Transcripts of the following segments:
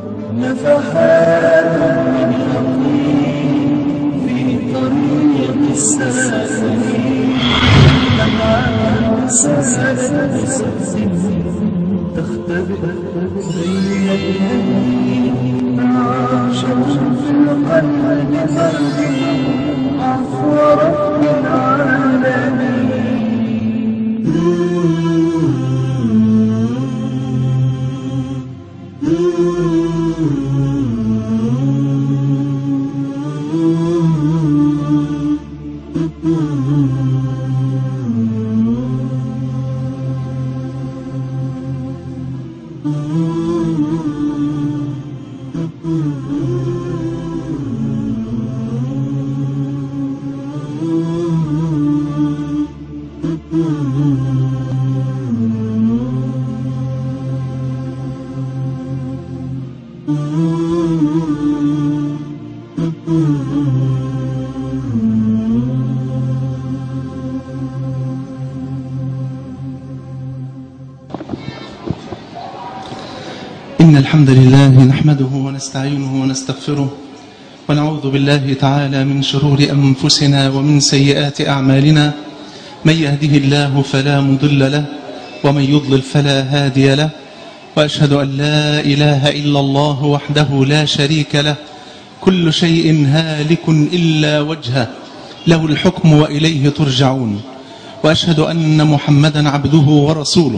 نفحات من حقيق في طريق السالمين لمعات سالت بصدق تختبئ بين اليمين عاشوا في القلب فرد عفو رب العالمين إن الحمد لله نحمده ونستعينه ونستغفره ونعوذ بالله تعالى من شرور أنفسنا ومن سيئات أعمالنا من يهده الله فلا مضل له ومن يضلل فلا هادي له وأشهد أن لا إله إلا الله وحده لا شريك له كل شيء هالك إلا وجهه له الحكم وإليه ترجعون وأشهد أن محمدا عبده ورسوله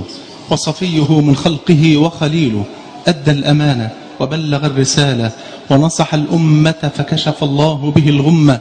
وصفيه من خلقه وخليله أدى الأمانة وبلغ الرسالة ونصح الأمة فكشف الله به الغمة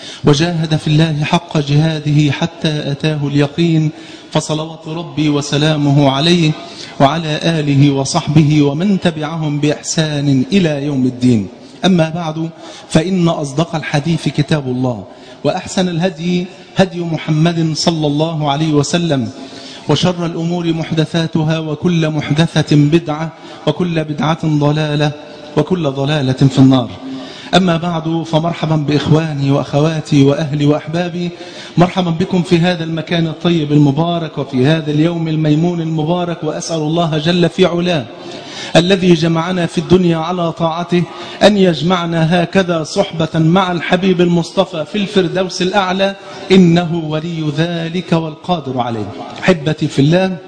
وجاهد في الله حق جهاده حتى أتاه اليقين فصلوات ربي وسلامه عليه وعلى آله وصحبه ومن تبعهم بإحسان إلى يوم الدين أما بعد فإن أصدق الحديث كتاب الله وأحسن الهدي هدي محمد صلى الله عليه وسلم وشر الأمور محدثاتها وكل محدثة بدعة وكل بدعة ضلالة وكل ضلالة في النار أما بعد فمرحبا بإخواني وأخواتي وأهلي وأحبابي مرحبا بكم في هذا المكان الطيب المبارك وفي هذا اليوم الميمون المبارك وأسأل الله جل في علاه الذي جمعنا في الدنيا على طاعته أن يجمعنا هكذا صحبة مع الحبيب المصطفى في الفردوس الأعلى إنه ولي ذلك والقادر عليه حبتي في الله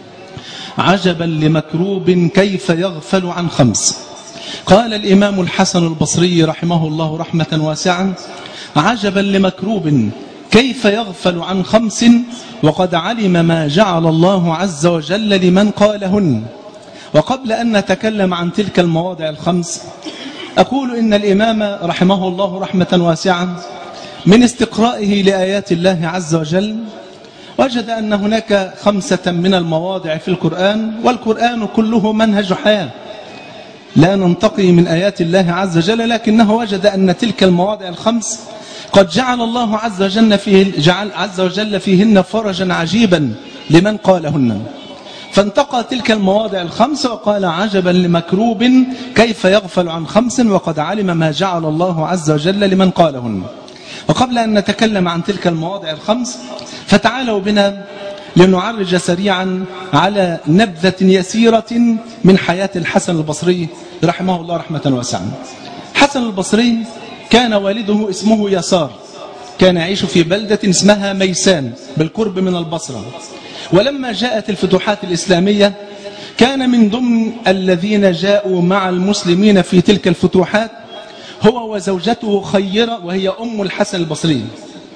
عجبا لمكروب كيف يغفل عن خمس قال الإمام الحسن البصري رحمه الله رحمة واسعة عجبا لمكروب كيف يغفل عن خمس وقد علم ما جعل الله عز وجل لمن قالهن وقبل أن نتكلم عن تلك المواضع الخمس أقول إن الإمام رحمه الله رحمة واسعة من استقرائه لآيات الله عز وجل وجد أن هناك خمسة من المواضع في القرآن والقرآن كله منهج حياة لا ننتقي من آيات الله عز وجل لكنه وجد أن تلك المواضع الخمس قد جعل الله عز وجل, فيه جعل عز وجل فيهن فرجا عجيبا لمن قالهن فانتقى تلك المواضع الخمس وقال عجبا لمكروب كيف يغفل عن خمس وقد علم ما جعل الله عز وجل لمن قالهن وقبل أن نتكلم عن تلك المواضع الخمس فتعالوا بنا لنعرج سريعا على نبذة يسيرة من حياة الحسن البصري رحمه الله رحمة واسعة حسن البصري كان والده اسمه يسار كان يعيش في بلدة اسمها ميسان بالقرب من البصرة ولما جاءت الفتوحات الإسلامية كان من ضمن الذين جاءوا مع المسلمين في تلك الفتوحات هو وزوجته خيرة وهي أم الحسن البصري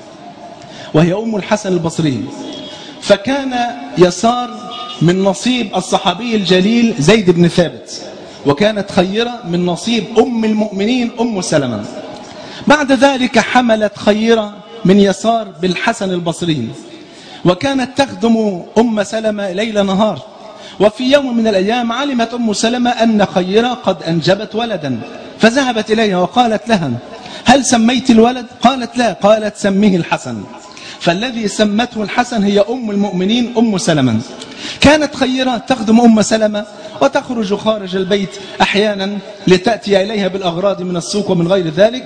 وهي أم الحسن البصري فكان يسار من نصيب الصحابي الجليل زيد بن ثابت وكانت خيرة من نصيب أم المؤمنين أم سلمة بعد ذلك حملت خيرة من يسار بالحسن البصري وكانت تخدم أم سلمة ليل نهار وفي يوم من الأيام علمت أم سلمة أن خيرة قد أنجبت ولدا فذهبت إليها وقالت لها هل سميت الولد؟ قالت لا قالت سميه الحسن فالذي سمته الحسن هي أم المؤمنين أم سلمة كانت خيرة تخدم أم سلمة وتخرج خارج البيت أحيانا لتأتي إليها بالأغراض من السوق ومن غير ذلك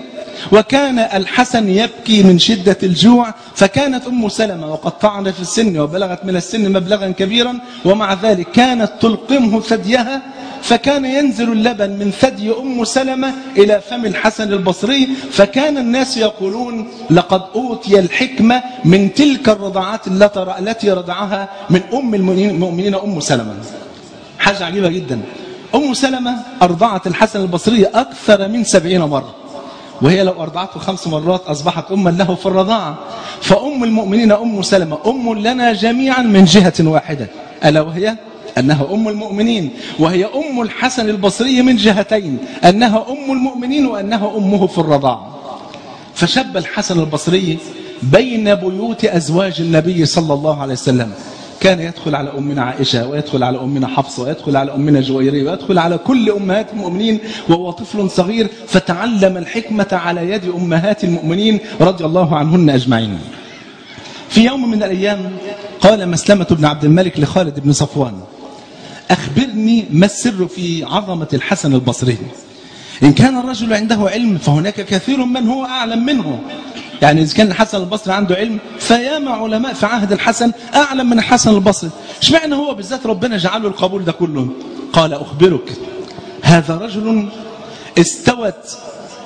وكان الحسن يبكي من شدة الجوع فكانت أم سلمة وقد طعنت في السن وبلغت من السن مبلغا كبيرا ومع ذلك كانت تلقمه ثديها فكان ينزل اللبن من ثدي أم سلمة إلى فم الحسن البصري فكان الناس يقولون لقد أوتي الحكمة من تلك الرضعات التي رضعها من أم المؤمنين أم سلمة حاجة عجيبة جدا أم سلمة أرضعت الحسن البصري أكثر من سبعين مرة وهي لو أرضعته خمس مرات أصبحت أما له في الرضاعة فأم المؤمنين أم سلمة أم لنا جميعا من جهة واحدة ألا وهي أنها أم المؤمنين وهي أم الحسن البصري من جهتين أنها أم المؤمنين وأنها أمه في الرضاعة فشب الحسن البصري بين بيوت أزواج النبي صلى الله عليه وسلم كان يدخل على أمنا عائشة ويدخل على أمنا حفصة ويدخل على أمنا جويرية ويدخل على كل أمهات المؤمنين وهو طفل صغير فتعلم الحكمة على يد أمهات المؤمنين رضي الله عنهن أجمعين في يوم من الأيام قال مسلمة بن عبد الملك لخالد بن صفوان أخبرني ما السر في عظمة الحسن البصري إن كان الرجل عنده علم فهناك كثير من هو أعلم منه يعني إذا كان الحسن البصري عنده علم فياما علماء في عهد الحسن أعلم من الحسن البصري اشمعنى هو بالذات ربنا جعله القبول ده كله قال أخبرك هذا رجل استوت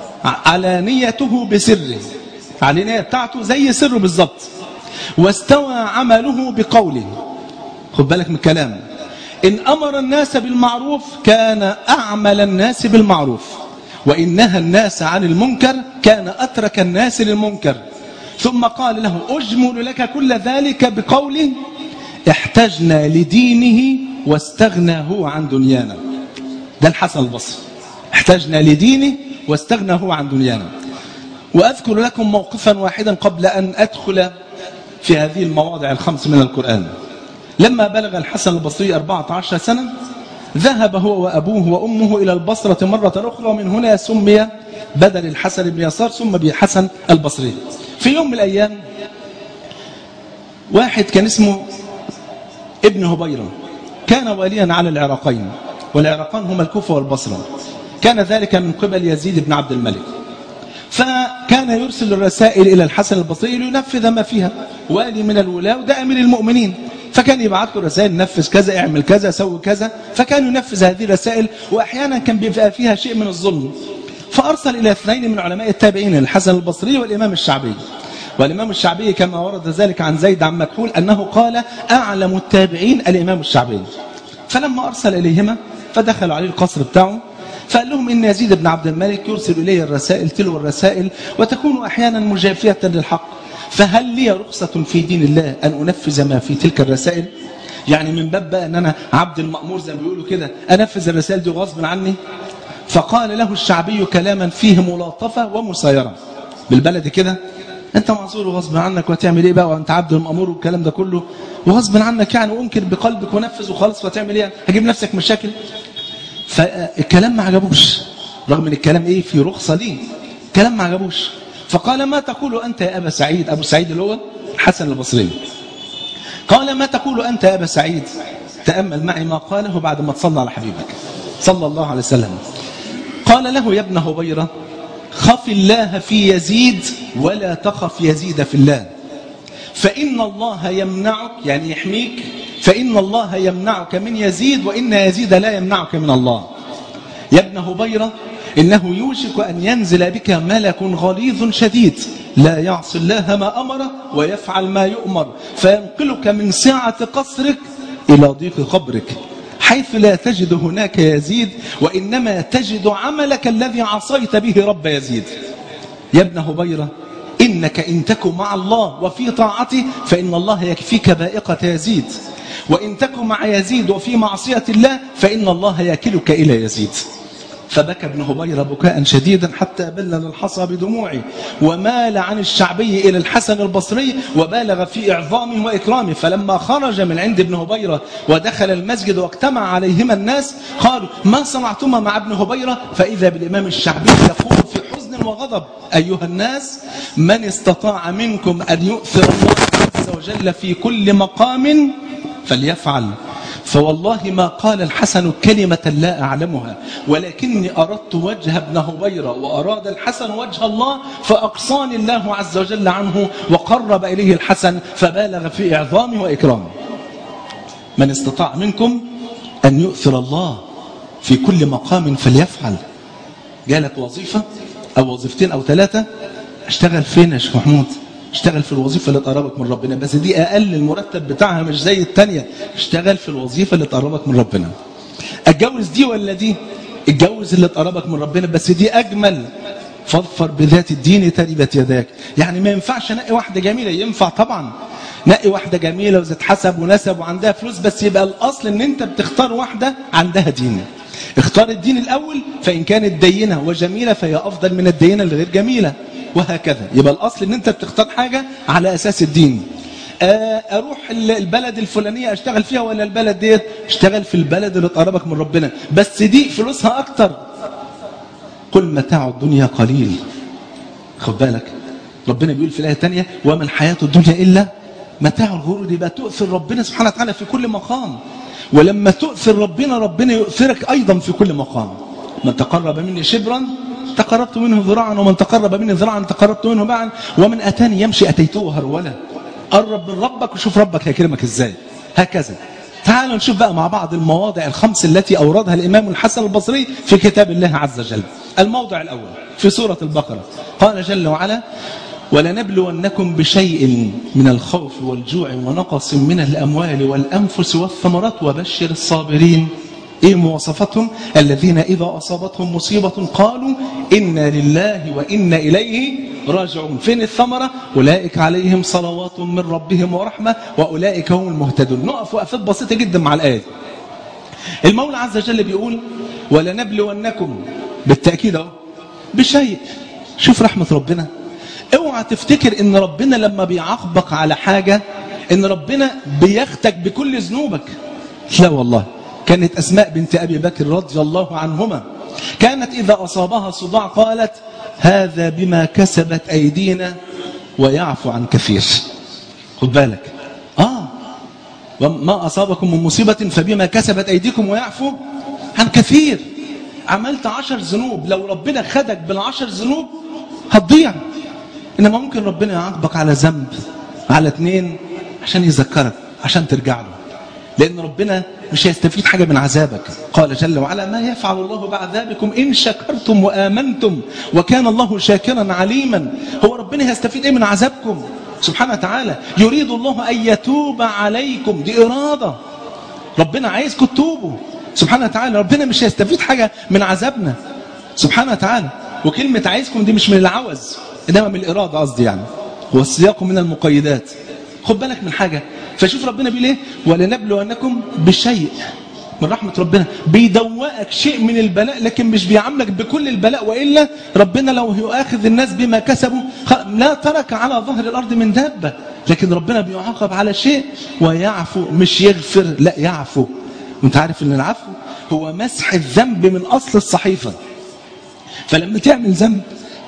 علانيته بسره علانية بتاعته زي سره بالظبط واستوى عمله بقوله خد بالك من الكلام إن أمر الناس بالمعروف كان أعمل الناس بالمعروف وإن نهى الناس عن المنكر كان أترك الناس للمنكر ثم قال له أجمل لك كل ذلك بقوله احتجنا لدينه واستغنى هو عن دنيانا ده الحسن البصري احتجنا لدينه واستغنى هو عن دنيانا وأذكر لكم موقفا واحدا قبل أن أدخل في هذه المواضع الخمس من القرآن لما بلغ الحسن البصري 14 سنة ذهب هو وأبوه وأمه إلى البصرة مرة أخرى ومن هنا سمي بدل الحسن بن يسار ثم بحسن البصري في يوم من الأيام واحد كان اسمه ابن هبيرة كان واليا على العراقين والعراقان هما الكوفة والبصرة كان ذلك من قبل يزيد بن عبد الملك فكان يرسل الرسائل إلى الحسن البصري لينفذ ما فيها والي من الولاة وده أمير المؤمنين فكان يبعث له رسائل نفذ كذا اعمل كذا سوي كذا فكان ينفذ هذه الرسائل وأحيانا كان بيبقى فيها شيء من الظلم فأرسل إلى اثنين من علماء التابعين الحسن البصري والإمام الشعبي والإمام الشعبي كما ورد ذلك عن زيد عن مكحول أنه قال أعلم التابعين الإمام الشعبي فلما أرسل إليهما فدخلوا عليه القصر بتاعه فقال لهم إن يزيد بن عبد الملك يرسل إلي الرسائل تلو الرسائل وتكون أحيانا مجافية للحق فهل لي رخصة في دين الله أن أنفذ ما في تلك الرسائل يعني من باب بقى أن أنا عبد المأمور زي ما بيقولوا كده أنفذ الرسائل دي غصب عني فقال له الشعبي كلاما فيه ملاطفة ومسايرة بالبلد كده انت معذور وغصب عنك وهتعمل ايه بقى وانت عبد المأمور والكلام ده كله وغصب عنك يعني وانكر بقلبك ونفذ وخلاص وهتعمل ايه هجيب نفسك مشاكل فالكلام ما عجبوش رغم ان الكلام ايه في رخصة ليه الكلام ما عجبوش فقال ما تقول أنت يا أبا سعيد أبو سعيد اللي هو الحسن البصري قال ما تقول أنت يا أبا سعيد تأمل معي ما قاله بعد ما تصلى على حبيبك صلى الله عليه وسلم قال له يا ابن هبيرة خف الله في يزيد ولا تخف يزيد في الله فإن الله يمنعك يعني يحميك فإن الله يمنعك من يزيد وإن يزيد لا يمنعك من الله يا ابن هبيرة إنه يوشك أن ينزل بك ملك غليظ شديد لا يعصي الله ما أمره ويفعل ما يؤمر فينقلك من سعة قصرك إلى ضيق قبرك حيث لا تجد هناك يزيد وإنما تجد عملك الذي عصيت به رب يزيد يا ابن هبيرة إنك إن تكن مع الله وفي طاعته فإن الله يكفيك بائقة يزيد وإن تكن مع يزيد وفي معصية الله فإن الله يكلك إلى يزيد فبكى ابن هبيرة بكاء شديدا حتى بلل الحصى بدموعه ومال عن الشعبي إلى الحسن البصري وبالغ في إعظامه وإكرامه فلما خرج من عند ابن هبيرة ودخل المسجد واجتمع عليهما الناس قالوا ما صنعتما مع ابن هبيرة فإذا بالإمام الشعبي يقول في حزن وغضب أيها الناس من استطاع منكم أن يؤثر الله عز وجل في كل مقام فليفعل فوالله ما قال الحسن كلمة لا أعلمها ولكني أردت وجه ابن هبيرة وأراد الحسن وجه الله فأقصاني الله عز وجل عنه وقرب إليه الحسن فبالغ في إعظامه وإكرامه من استطاع منكم أن يؤثر الله في كل مقام فليفعل جالك وظيفة أو وظيفتين أو ثلاثة اشتغل فين يا شيخ محمود اشتغل في الوظيفة اللي تقربك من ربنا بس دي أقل المرتب بتاعها مش زي التانية اشتغل في الوظيفة اللي تقربك من ربنا اتجوز دي ولا دي اتجوز اللي تقربك من ربنا بس دي أجمل فاظفر بذات الدين تربت يداك يعني ما ينفعش نقي واحدة جميلة ينفع طبعا نقي واحدة جميلة وذات حسب ونسب وعندها فلوس بس يبقى الأصل ان انت بتختار واحدة عندها دين اختار الدين الأول فإن كانت دينة وجميلة فهي أفضل من الدينة اللي غير جميلة وهكذا يبقى الأصل ان انت بتختار حاجة على أساس الدين اروح البلد الفلانية اشتغل فيها ولا البلد ديت اشتغل في البلد اللي تقربك من ربنا بس دي فلوسها اكتر قل متاع الدنيا قليل خد بالك ربنا بيقول في الآية الثانية وما الحياة الدنيا إلا متاع الغرور يبقى تؤثر ربنا سبحانه وتعالى في كل مقام ولما تؤثر ربنا ربنا يؤثرك أيضا في كل مقام من تقرب مني شبرا تقربت منه ذراعا ومن تقرب مني ذراعا تقربت منه باعا ومن أتاني يمشي أتيته هرولا قرب من ربك وشوف ربك هيكرمك ازاي هكذا تعالوا نشوف بقى مع بعض المواضع الخمس التي أوردها الإمام الحسن البصري في كتاب الله عز وجل الموضع الأول في سورة البقرة قال جل وعلا ولنبلونكم بشيء من الخوف والجوع ونقص من الأموال والأنفس والثمرات وبشر الصابرين إيه مواصفاتهم الذين إذا أصابتهم مصيبة قالوا إنا لله وإنا إليه راجعون فين الثمرة أولئك عليهم صلوات من ربهم ورحمة وأولئك هم المهتدون نقف وقفات بسيطة جدا مع الآية المولى عز وجل بيقول ولنبلونكم بالتأكيد اهو بشيء شوف رحمة ربنا اوعى تفتكر ان ربنا لما بيعاقبك على حاجة ان ربنا بيختك بكل ذنوبك لا والله كانت أسماء بنت أبي بكر رضي الله عنهما كانت إذا أصابها صداع قالت هذا بما كسبت أيدينا ويعفو عن كثير خد بالك آه وما أصابكم من مصيبة فبما كسبت أيديكم ويعفو عن كثير عملت عشر ذنوب لو ربنا خدك بالعشر ذنوب هتضيع إنما ممكن ربنا يعاقبك على ذنب على اتنين عشان يذكرك عشان ترجع له لأن ربنا مش هيستفيد حاجة من عذابك قال جل وعلا ما يفعل الله بعذابكم إن شكرتم وآمنتم وكان الله شاكرا عليما هو ربنا هيستفيد إيه من عذابكم سبحانه وتعالى يريد الله أن يتوب عليكم دي إرادة ربنا عايزكم تتوبوا سبحانه وتعالى ربنا مش هيستفيد حاجة من عذابنا سبحانه وتعالى وكلمة عايزكم دي مش من العوز إنما من الإرادة قصدي يعني هو السياق من المقيدات خد بالك من حاجة فشوف ربنا بيقول ايه ولنبلونكم بشيء من رحمة ربنا بيدوقك شيء من البلاء لكن مش بيعاملك بكل البلاء وإلا ربنا لو يؤاخذ الناس بما كسبوا لا ترك على ظهر الأرض من دابة لكن ربنا بيعاقب على شيء ويعفو مش يغفر لا يعفو وانت عارف ان العفو هو مسح الذنب من أصل الصحيفة فلما تعمل ذنب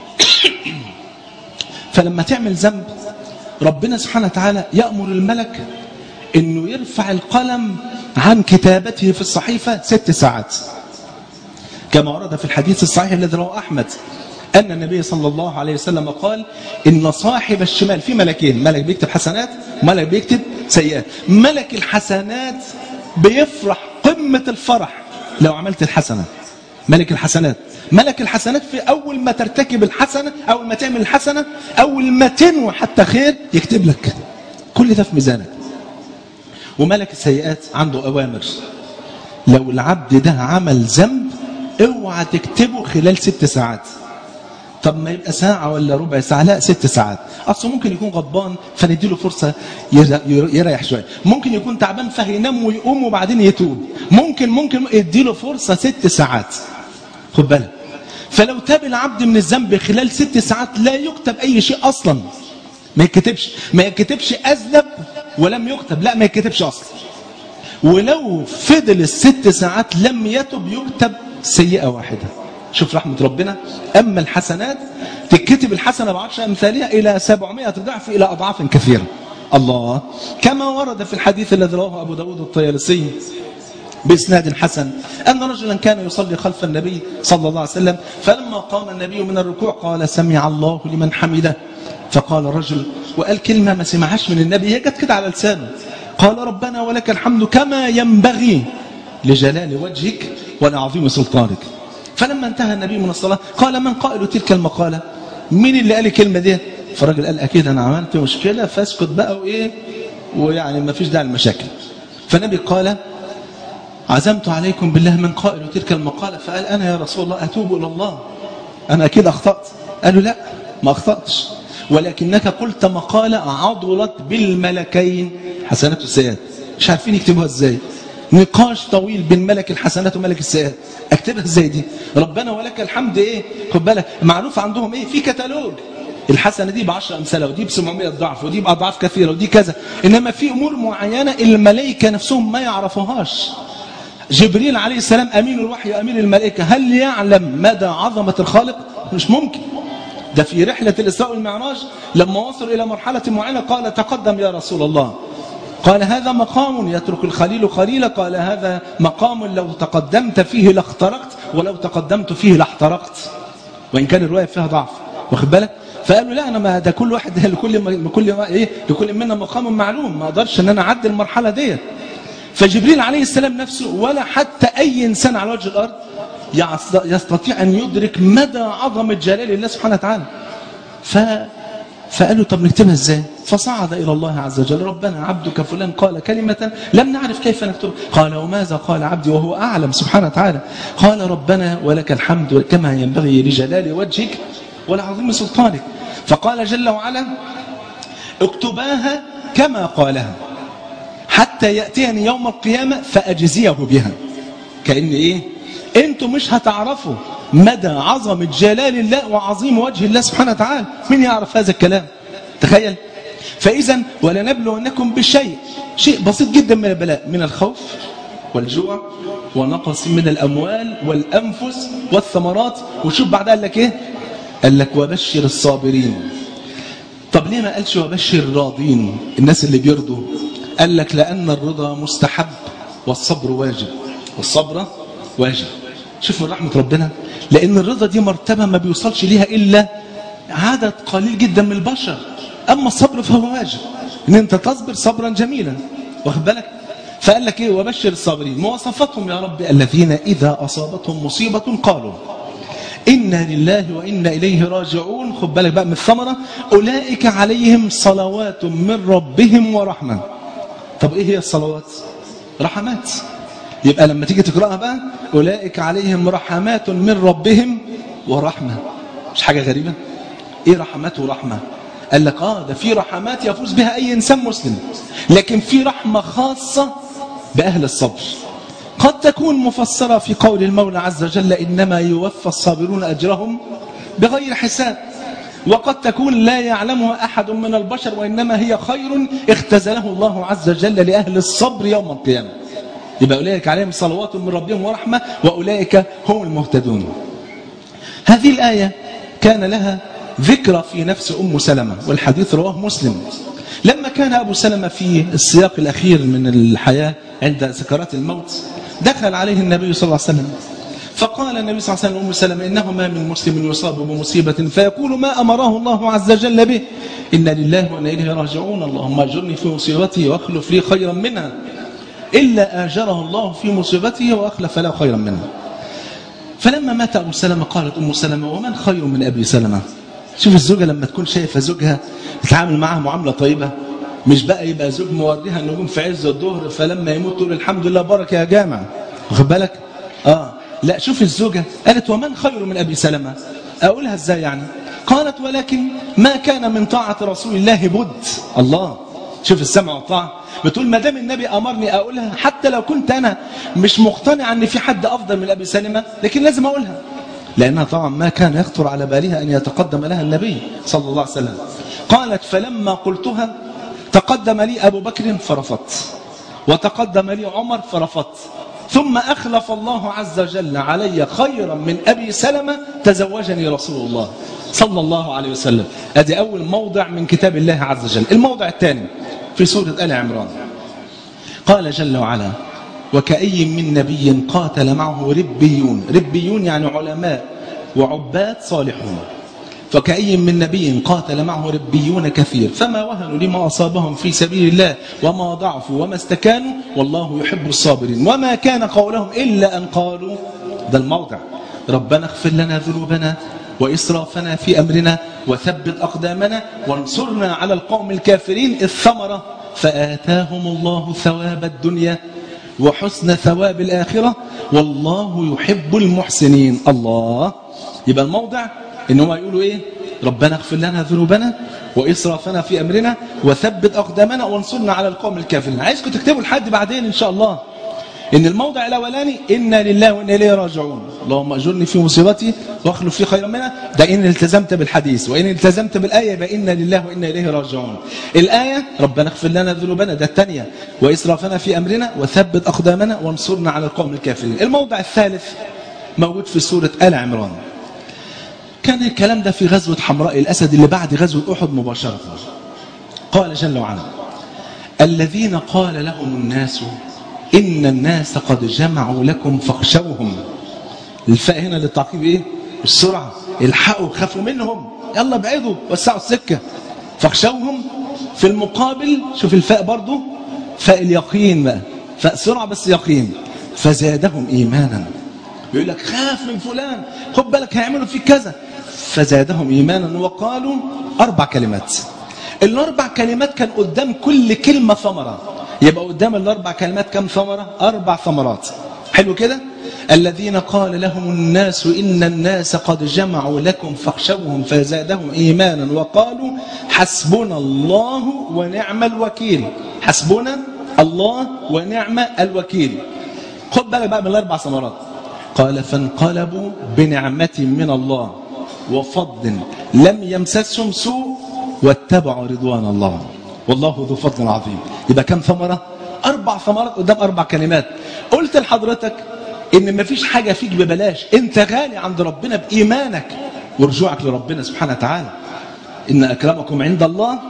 فلما تعمل ذنب ربنا سبحانه وتعالى يأمر الملك انه يرفع القلم عن كتابته في الصحيفة ست ساعات كما ورد في الحديث الصحيح الذي رواه أحمد أن النبي صلى الله عليه وسلم قال إن صاحب الشمال في ملكين ملك بيكتب حسنات وملك بيكتب سيئات ملك الحسنات بيفرح قمة الفرح لو عملت الحسنة ملك الحسنات ملك الحسنات في أول ما ترتكب الحسنة أول ما تعمل الحسنة أول ما تنوى حتى خير يكتب لك كل ده في ميزانك وملك السيئات عنده أوامر لو العبد ده عمل ذنب اوعى تكتبه خلال ست ساعات طب ما يبقى ساعة ولا ربع ساعة لا ست ساعات أصلا ممكن يكون غضبان فنديله فرصة يريح شوية ممكن يكون تعبان فهينام ويقوم وبعدين يتوب ممكن ممكن يديله فرصة ست ساعات خد بالك فلو تاب العبد من الذنب خلال ست ساعات لا يكتب أي شيء أصلا ما يكتبش ما يكتبش أذنب ولم يكتب لا ما يكتبش أصلا ولو فضل الست ساعات لم يتب يكتب سيئة واحدة شوف رحمة ربنا أما الحسنات تكتب الحسنة بعشر أمثالها إلى سبعمائة ضعف إلى أضعاف كثيرة الله كما ورد في الحديث الذي رواه أبو داود الطيالسي بإسناد حسن أن رجلا كان يصلي خلف النبي صلى الله عليه وسلم فلما قام النبي من الركوع قال سمع الله لمن حمده فقال الرجل وقال كلمة ما سمعهاش من النبي هي جت كده على لسانه قال ربنا ولك الحمد كما ينبغي لجلال وجهك ولعظيم سلطانك فلما انتهى النبي من الصلاة قال من قائل تلك المقالة مين اللي قال الكلمة دي فالراجل قال أكيد أنا عملت مشكلة فاسكت بقى وإيه ويعني ما فيش داعي المشاكل فالنبي قال عزمت عليكم بالله من قائل تلك المقالة فقال أنا يا رسول الله أتوب إلى الله أنا أكيد أخطأت قالوا لا ما أخطأتش ولكنك قلت مقالة عضلت بالملكين حسنات والسيئات مش عارفين يكتبوها ازاي نقاش طويل بين ملك الحسنات وملك السيئات اكتبها ازاي دي ربنا ولك الحمد ايه خد بالك معروف عندهم ايه في كتالوج الحسنه دي ب 10 امثله ودي ب 700 ضعف ودي باضعاف كثيره ودي كذا انما في امور معينه الملائكه نفسهم ما يعرفوهاش جبريل عليه السلام امين الوحي امين الملائكه هل يعلم مدى عظمه الخالق مش ممكن ده في رحلة الإسراء والمعراج لما وصلوا إلى مرحلة معينة قال تقدم يا رسول الله قال هذا مقام يترك الخليل خليلا قال هذا مقام لو تقدمت فيه لاخترقت ولو تقدمت فيه لاحترقت وإن كان الرواية فيها ضعف واخد بالك فقالوا لا انا ما ده كل واحد لكل ما لكل ما ايه لكل منا مقام معلوم ما اقدرش ان انا اعدي المرحله ديت فجبريل عليه السلام نفسه ولا حتى اي انسان على وجه الارض يستطيع أن يدرك مدى عظمة جلال الله سبحانه وتعالى ف... فقالوا طب نكتبها ازاي فصعد إلى الله عز وجل ربنا عبدك فلان قال كلمة لم نعرف كيف نكتبها قال وماذا قال عبدي وهو أعلم سبحانه وتعالى قال ربنا ولك الحمد كما ينبغي لجلال وجهك ولعظيم سلطانك فقال جل وعلا اكتباها كما قالها حتى يأتيني يوم القيامة فأجزيه بها كأن إيه انتوا مش هتعرفوا مدى عظمة جلال الله وعظيم وجه الله سبحانه وتعالى مين يعرف هذا الكلام تخيل فإذا ولنبلونكم بشيء شيء بسيط جدا من البلاء من الخوف والجوع ونقص من الأموال والأنفس والثمرات وشوف بعدها قال لك إيه قال لك وبشر الصابرين طب ليه ما قالش وبشر الراضين الناس اللي بيرضوا قال لك لأن الرضا مستحب والصبر واجب والصبر واجب شوفوا رحمة ربنا لأن الرضا دي مرتبة ما بيوصلش ليها إلا عدد قليل جدا من البشر أما الصبر فهو واجب إن أنت تصبر صبرا جميلا واخد بالك فقال لك إيه وبشر الصابرين مواصفاتهم يا رب الذين إذا أصابتهم مصيبة قالوا إنا لله وإنا إليه راجعون خد بالك بقى من الثمرة أولئك عليهم صلوات من ربهم ورحمة طب إيه هي الصلوات رحمات يبقى لما تيجي تقرأها بقى أولئك عليهم رحمات من ربهم ورحمة مش حاجة غريبة إيه رحمات ورحمة قال لك آه ده في رحمات يفوز بها أي إنسان مسلم لكن في رحمة خاصة بأهل الصبر قد تكون مفسرة في قول المولى عز وجل إنما يوفى الصابرون أجرهم بغير حساب وقد تكون لا يعلمها أحد من البشر وإنما هي خير اختزله الله عز وجل لأهل الصبر يوم القيامة يبقى أولئك عليهم صلوات من ربهم ورحمة وأولئك هم المهتدون هذه الآية كان لها ذكرى في نفس أم سلمة والحديث رواه مسلم لما كان أبو سلمة في السياق الأخير من الحياة عند سكرات الموت دخل عليه النبي صلى الله عليه وسلم فقال النبي صلى الله عليه وسلم أم سلمة إنه ما من مسلم يصاب بمصيبة فيقول ما أمره الله عز وجل به إنا لله وإنا إليه راجعون اللهم أجرني في مصيبتي وأخلف لي خيرا منها إلا آجره الله في مصيبته وأخلف له خيرا منها فلما مات أبو سلمة قالت أم سلمة ومن خير من أبي سلمة شوف الزوجة لما تكون شايفة زوجها تتعامل معها معاملة طيبة مش بقى يبقى زوج موريها النجوم في عز الظهر فلما يموت تقول الحمد لله بركة يا جامع واخد بالك اه لا شوف الزوجة قالت ومن خير من أبي سلمة أقولها ازاي يعني قالت ولكن ما كان من طاعة رسول الله بد الله شوف السمع والطاعة بتقول ما دام النبي أمرني أقولها حتى لو كنت أنا مش مقتنع أن في حد أفضل من أبي سلمة لكن لازم أقولها لأنها طبعا ما كان يخطر على بالها أن يتقدم لها النبي صلى الله عليه وسلم قالت فلما قلتها تقدم لي أبو بكر فرفضت وتقدم لي عمر فرفضت ثم أخلف الله عز وجل علي خيرا من أبي سلمة تزوجني رسول الله صلى الله عليه وسلم أدي أول موضع من كتاب الله عز وجل الموضع الثاني في سورة آل عمران قال جل وعلا وكأي من نبي قاتل معه ربيون ربيون يعني علماء وعباد صالحون فكأي من نبي قاتل معه ربيون كثير فما وهنوا لما أصابهم في سبيل الله وما ضعفوا وما استكانوا والله يحب الصابرين وما كان قولهم إلا أن قالوا ده الموضع ربنا اغفر لنا ذنوبنا وإسرافنا في أمرنا وثبت أقدامنا وانصرنا على القوم الكافرين الثمرة فآتاهم الله ثواب الدنيا وحسن ثواب الآخرة والله يحب المحسنين الله يبقى الموضع ان هم يقولوا ايه ربنا اغفر لنا ذنوبنا واسرافنا في امرنا وثبت اقدامنا وانصرنا على القوم الكافرين عايزكم تكتبوا لحد بعدين ان شاء الله ان الموضع الاولاني انا لله وانا اليه راجعون اللهم اجرني في مصيبتي واخلف في خيرا منها ده ان التزمت بالحديث وان التزمت بالايه يبقى انا لله وانا اليه راجعون الايه ربنا اغفر لنا ذنوبنا ده الثانيه واسرافنا في امرنا وثبت اقدامنا وانصرنا على القوم الكافرين الموضع الثالث موجود في سوره ال عمران كان الكلام ده في غزوة حمراء الأسد اللي بعد غزوة أحد مباشرة قال جل وعلا الذين قال لهم الناس إن الناس قد جمعوا لكم فاخشوهم الفاء هنا للتعقيب إيه السرعة الحقوا خافوا منهم يلا ابعدوا وسعوا السكة فاخشوهم في المقابل شوف الفاء برضو فاء اليقين بقى فاء سرعة بس يقين فزادهم إيمانا بيقول لك خاف من فلان خد بالك هيعملوا فيك كذا فزادهم ايمانا وقالوا اربع كلمات الاربع كلمات كان قدام كل كلمه ثمره يبقى قدام الاربع كلمات كم ثمره اربع ثمرات حلو كده الذين قال لهم الناس ان الناس قد جمعوا لكم فاخشوهم فزادهم ايمانا وقالوا حسبنا الله ونعم الوكيل حسبنا الله ونعم الوكيل خد بالك بقى من الاربع ثمرات قال فانقلبوا بنعمة من الله وفضل لم يمسسهم سوء واتبعوا رضوان الله والله ذو فضل عظيم يبقى كم ثمرة أربع ثمرات قدام أربع كلمات قلت لحضرتك إن مفيش حاجة فيك ببلاش أنت غالي عند ربنا بإيمانك ورجوعك لربنا سبحانه وتعالى إن أكرمكم عند الله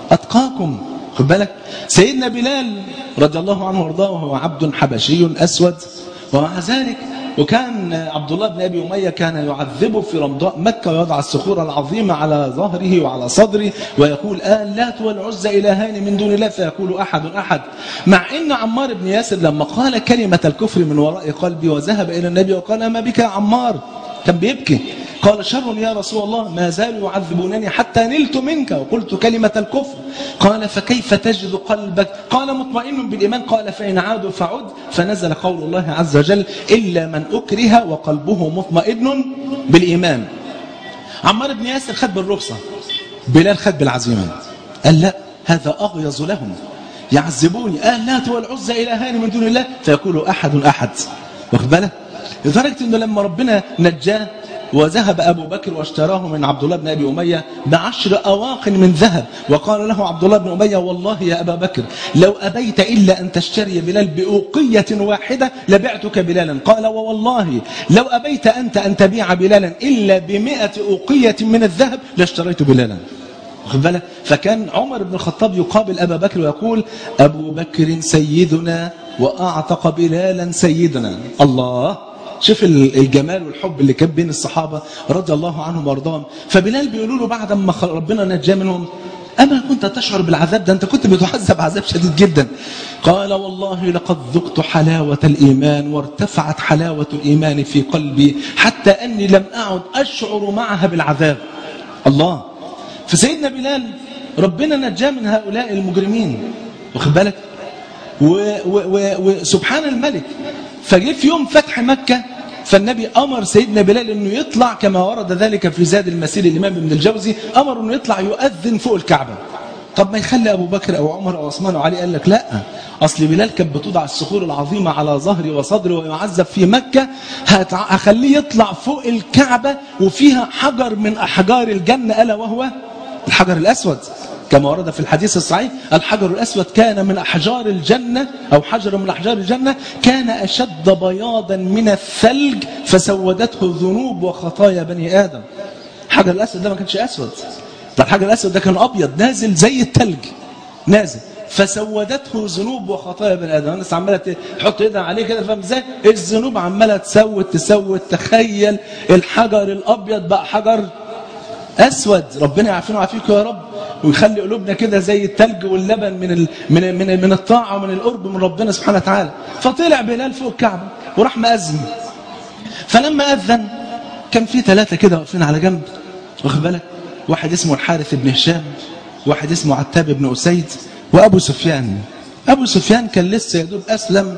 أتقاكم خد بالك سيدنا بلال رضي الله عنه وارضاه وهو عبد حبشي أسود ومع ذلك وكان عبد الله بن ابي اميه كان يعذبه في رمضاء مكه ويضع الصخور العظيمه على ظهره وعلى صدره ويقول اللات والعزى الهان من دون الله فيقول احد احد مع ان عمار بن ياسر لما قال كلمه الكفر من وراء قلبي وذهب الى النبي وقال ما بك يا عمار كان بيبكي قال شر يا رسول الله ما زالوا يعذبونني حتى نلت منك وقلت كلمة الكفر قال فكيف تجد قلبك قال مطمئن بالإيمان قال فإن عادوا فعد فنزل قول الله عز وجل إلا من أكره وقلبه مطمئن بالإيمان عمار بن ياسر خد بالرخصة بلال خد بالعزيمة قال لا هذا أغيظ لهم يعذبوني آه لا والعزى إلهان من دون الله فيقول أحد أحد واخد بالك لدرجة أنه لما ربنا نجاه وذهب أبو بكر واشتراه من عبد الله بن أبي أمية بعشر أواق من ذهب وقال له عبد الله بن أمية والله يا أبا بكر لو أبيت إلا أن تشتري بلال بأوقية واحدة لبعتك بلالا قال ووالله لو أبيت أنت أن تبيع بلالا إلا بمئة أوقية من الذهب لاشتريت بلالا واخد بالك فكان عمر بن الخطاب يقابل أبا بكر ويقول أبو بكر سيدنا وأعتق بلالا سيدنا الله شوف الجمال والحب اللي كان بين الصحابة رضي الله عنهم وارضاهم فبلال بيقولوا له بعد ما ربنا نجاه منهم أما كنت تشعر بالعذاب ده أنت كنت بتعذب عذاب شديد جدا قال والله لقد ذقت حلاوة الإيمان وارتفعت حلاوة الإيمان في قلبي حتى أني لم أعد أشعر معها بالعذاب الله فسيدنا بلال ربنا نجاه من هؤلاء المجرمين واخد بالك وسبحان الملك فجه في يوم فتح مكة فالنبي أمر سيدنا بلال أنه يطلع كما ورد ذلك في زاد المسير الإمام ابن الجوزي أمر أنه يطلع يؤذن فوق الكعبة طب ما يخلي أبو بكر أو عمر أو عثمان وعلي قال لك لا أصل بلال كانت بتوضع الصخور العظيمة على ظهري وصدري ويعذب في مكة هخليه يطلع فوق الكعبة وفيها حجر من أحجار الجنة ألا وهو الحجر الأسود كما ورد في الحديث الصحيح الحجر الأسود كان من أحجار الجنة أو حجر من أحجار الجنة كان أشد بياضا من الثلج فسودته ذنوب وخطايا بني آدم الحجر الأسود ده ما كانش أسود ده الحجر الأسود ده كان أبيض نازل زي الثلج نازل فسودته ذنوب وخطايا بني ادم الناس عماله تحط ايدها عليه كده فاهم ازاي الذنوب عماله تسود تسود تخيل الحجر الابيض بقى حجر اسود ربنا يعافينا ويعافيكم يا رب ويخلي قلوبنا كده زي التلج واللبن من ال... من من من الطاعه ومن القرب من ربنا سبحانه وتعالى فطلع بلال فوق الكعبه وراح مأذن فلما اذن كان في ثلاثه كده واقفين على جنب واخد بالك واحد اسمه الحارث بن هشام واحد اسمه عتاب بن اسيد وابو سفيان ابو سفيان كان لسه يا دوب اسلم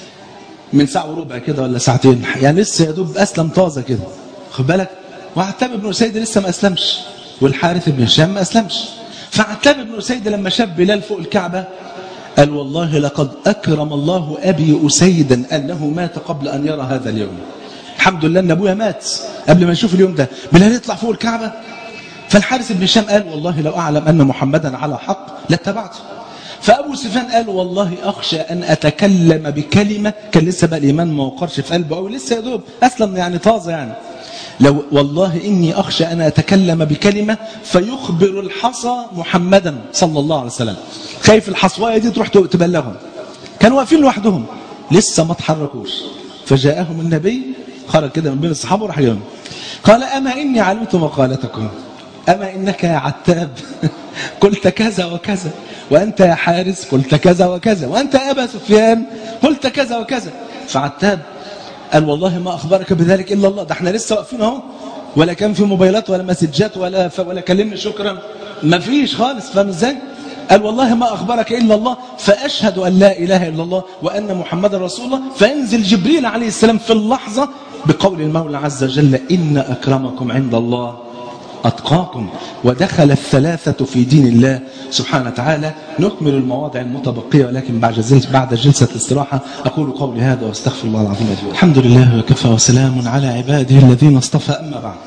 من ساعه وربع كده ولا ساعتين يعني لسه يا دوب اسلم طازه كده خد بالك وعتاب بن اسيد لسه ما اسلمش والحارث بن هشام ما اسلمش فعتاب بن اسيد لما شاف بلال فوق الكعبه قال والله لقد اكرم الله ابي اسيدا انه مات قبل ان يرى هذا اليوم الحمد لله ان ابويا مات قبل ما يشوف اليوم ده بلال يطلع فوق الكعبه فالحارث بن هشام قال والله لو اعلم ان محمدا على حق لاتبعته فابو سفيان قال والله اخشى ان اتكلم بكلمه كان لسه بقى الايمان ما وقرش في قلبه او لسه يا دوب اسلم يعني طازه يعني لو والله اني اخشى ان اتكلم بكلمه فيخبر الحصى محمدا صلى الله عليه وسلم خايف الحصوايه دي تروح تبلغهم كانوا واقفين لوحدهم لسه ما تحركوش فجاءهم النبي خرج كده من بين الصحابه وراح يوم قال اما اني علمت مقالتكم أما إنك يا عتاب قلت كذا وكذا وأنت يا حارس قلت كذا وكذا وأنت يا أبا سفيان قلت كذا وكذا فعتاب قال والله ما أخبرك بذلك إلا الله ده احنا لسه واقفين اهو ولا كان في موبايلات ولا مسجات ولا ف... ولا كلمني شكرا ما فيش خالص فاهم ازاي قال والله ما أخبرك إلا الله فأشهد أن لا إله إلا الله وأن محمد رسول الله فينزل جبريل عليه السلام في اللحظة بقول المولى عز وجل إن أكرمكم عند الله أتقاكم ودخل الثلاثة في دين الله سبحانه وتعالى نكمل المواضع المتبقية ولكن بعد جلسة, بعد جلسة استراحة أقول قولي هذا واستغفر الله العظيم لي الحمد لله وكفى وسلام على عباده الذين اصطفى أما بعد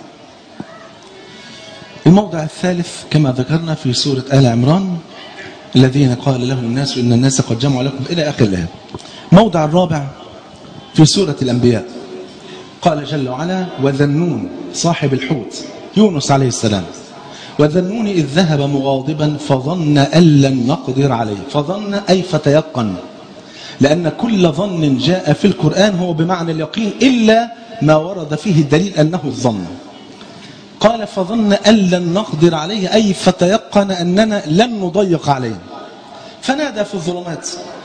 الموضع الثالث كما ذكرنا في سورة آل عمران الذين قال لهم الناس إن الناس قد جمعوا لكم إلى آخر الآية موضع الرابع في سورة الأنبياء قال جل وعلا وذنون صاحب الحوت يونس عليه السلام وذنون إذ ذهب مغاضبا فظن أن لن نقدر عليه فظن أي فتيقن لأن كل ظن جاء في القرآن هو بمعنى اليقين إلا ما ورد فيه الدليل أنه الظن قال فظن أن لن نقدر عليه أي فتيقن أننا لن نضيق عليه فنادى في الظلمات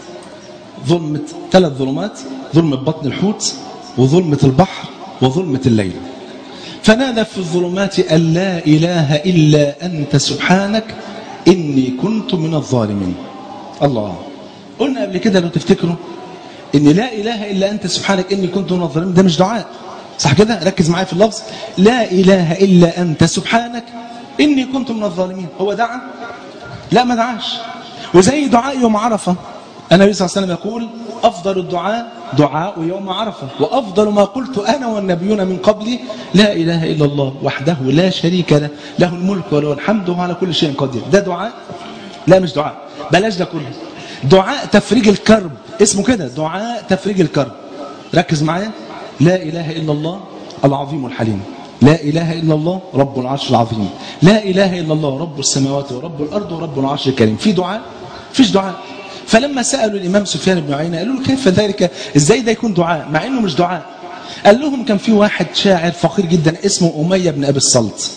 ظلمة ثلاث ظلمات ظلمة بطن الحوت وظلمة البحر وظلمة الليل فنادى في الظلمات أن لا إله إلا أنت سبحانك إني كنت من الظالمين الله قلنا قبل كده لو تفتكروا إن لا إله إلا أنت سبحانك إني كنت من الظالمين ده مش دعاء صح كده ركز معايا في اللفظ لا إله إلا أنت سبحانك إني كنت من الظالمين هو دعا لا ما دعاش وزي دعاء يوم عرفة النبي صلى الله عليه وسلم يقول أفضل الدعاء دعاء يوم عرفة وأفضل ما قلت أنا والنبيون من قبلي لا إله إلا الله وحده لا شريك له له الملك وله الحمد وهو على كل شيء قدير ده دعاء لا مش دعاء بلاش ده كله دعاء تفريج الكرب اسمه كده دعاء تفريج الكرب ركز معايا لا إله إلا الله العظيم الحليم لا إله إلا الله رب العرش العظيم لا إله إلا الله رب السماوات ورب الأرض ورب العرش الكريم في دعاء فيش دعاء فلما سألوا الإمام سفيان بن عيينة قالوا له كيف ذلك إزاي ده يكون دعاء مع إنه مش دعاء قال لهم كان في واحد شاعر فقير جدا اسمه أمية بن أبي الصلت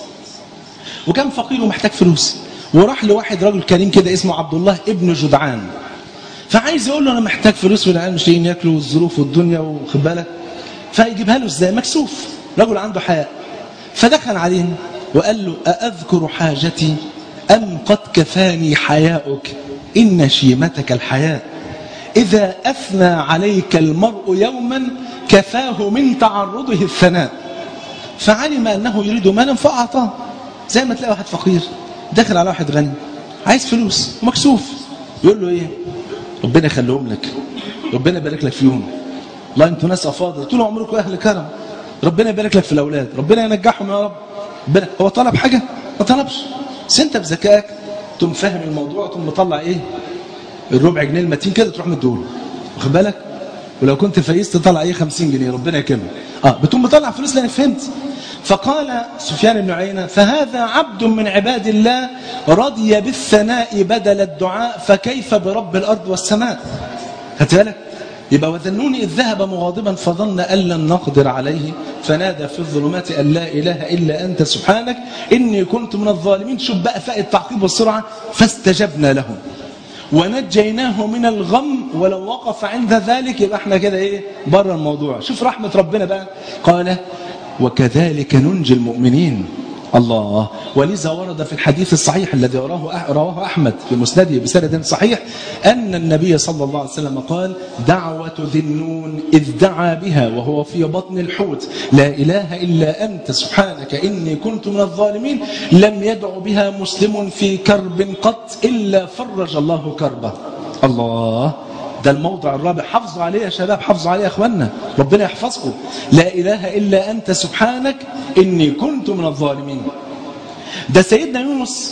وكان فقير ومحتاج فلوس وراح لواحد رجل كريم كده اسمه عبد الله ابن جدعان فعايز يقول له أنا محتاج فلوس والعيال مش لاقيين ياكلوا والظروف والدنيا وخد بالك فيجيبها له ازاي مكسوف رجل عنده حياء فدخل عليه وقال له أأذكر حاجتي أم قد كفاني حياؤك إن شيمتك الحياء إذا أثنى عليك المرء يوما كفاه من تعرضه الثناء فعلم أنه يريد مالا فأعطاه زي ما تلاقي واحد فقير داخل على واحد غني عايز فلوس ومكسوف يقول له ايه ربنا يخليهم لك ربنا يبارك لك فيهم والله انتوا ناس افاضل طول عمركم اهل كرم ربنا يبارك لك في الاولاد ربنا ينجحهم يا رب ربنا هو طلب حاجه ما طلبش بس انت بذكائك تقوم فاهم الموضوع تقوم مطلع ايه الربع جنيه المتين كده تروح مديهوله واخد بالك ولو كنت فايز تطلع ايه 50 جنيه ربنا يكرمك اه بتقوم مطلع فلوس لانك فهمت فقال سفيان بن عيينة فهذا عبد من عباد الله رضي بالثناء بدل الدعاء فكيف برب الأرض والسماء خدت بالك يبقى وذنون إذ ذهب مغاضبا فظن أن لن نقدر عليه فنادى في الظلمات أن لا إله إلا أنت سبحانك إني كنت من الظالمين شوف بقى فاء التعقيب والسرعة فاستجبنا له ونجيناه من الغم ولو وقف عند ذلك يبقى احنا كده ايه بره الموضوع شوف رحمة ربنا بقى قال وكذلك ننجي المؤمنين الله ولذا ورد في الحديث الصحيح الذي رواه رواه احمد في مسنده بسند صحيح ان النبي صلى الله عليه وسلم قال دعوه ذي النون اذ دعا بها وهو في بطن الحوت لا اله الا انت سبحانك اني كنت من الظالمين لم يدع بها مسلم في كرب قط الا فرج الله كربه الله ده الموضع الرابع حافظوا عليه يا شباب حافظوا عليه يا اخوانا ربنا يحفظكم لا اله الا انت سبحانك اني كنت من الظالمين ده سيدنا يونس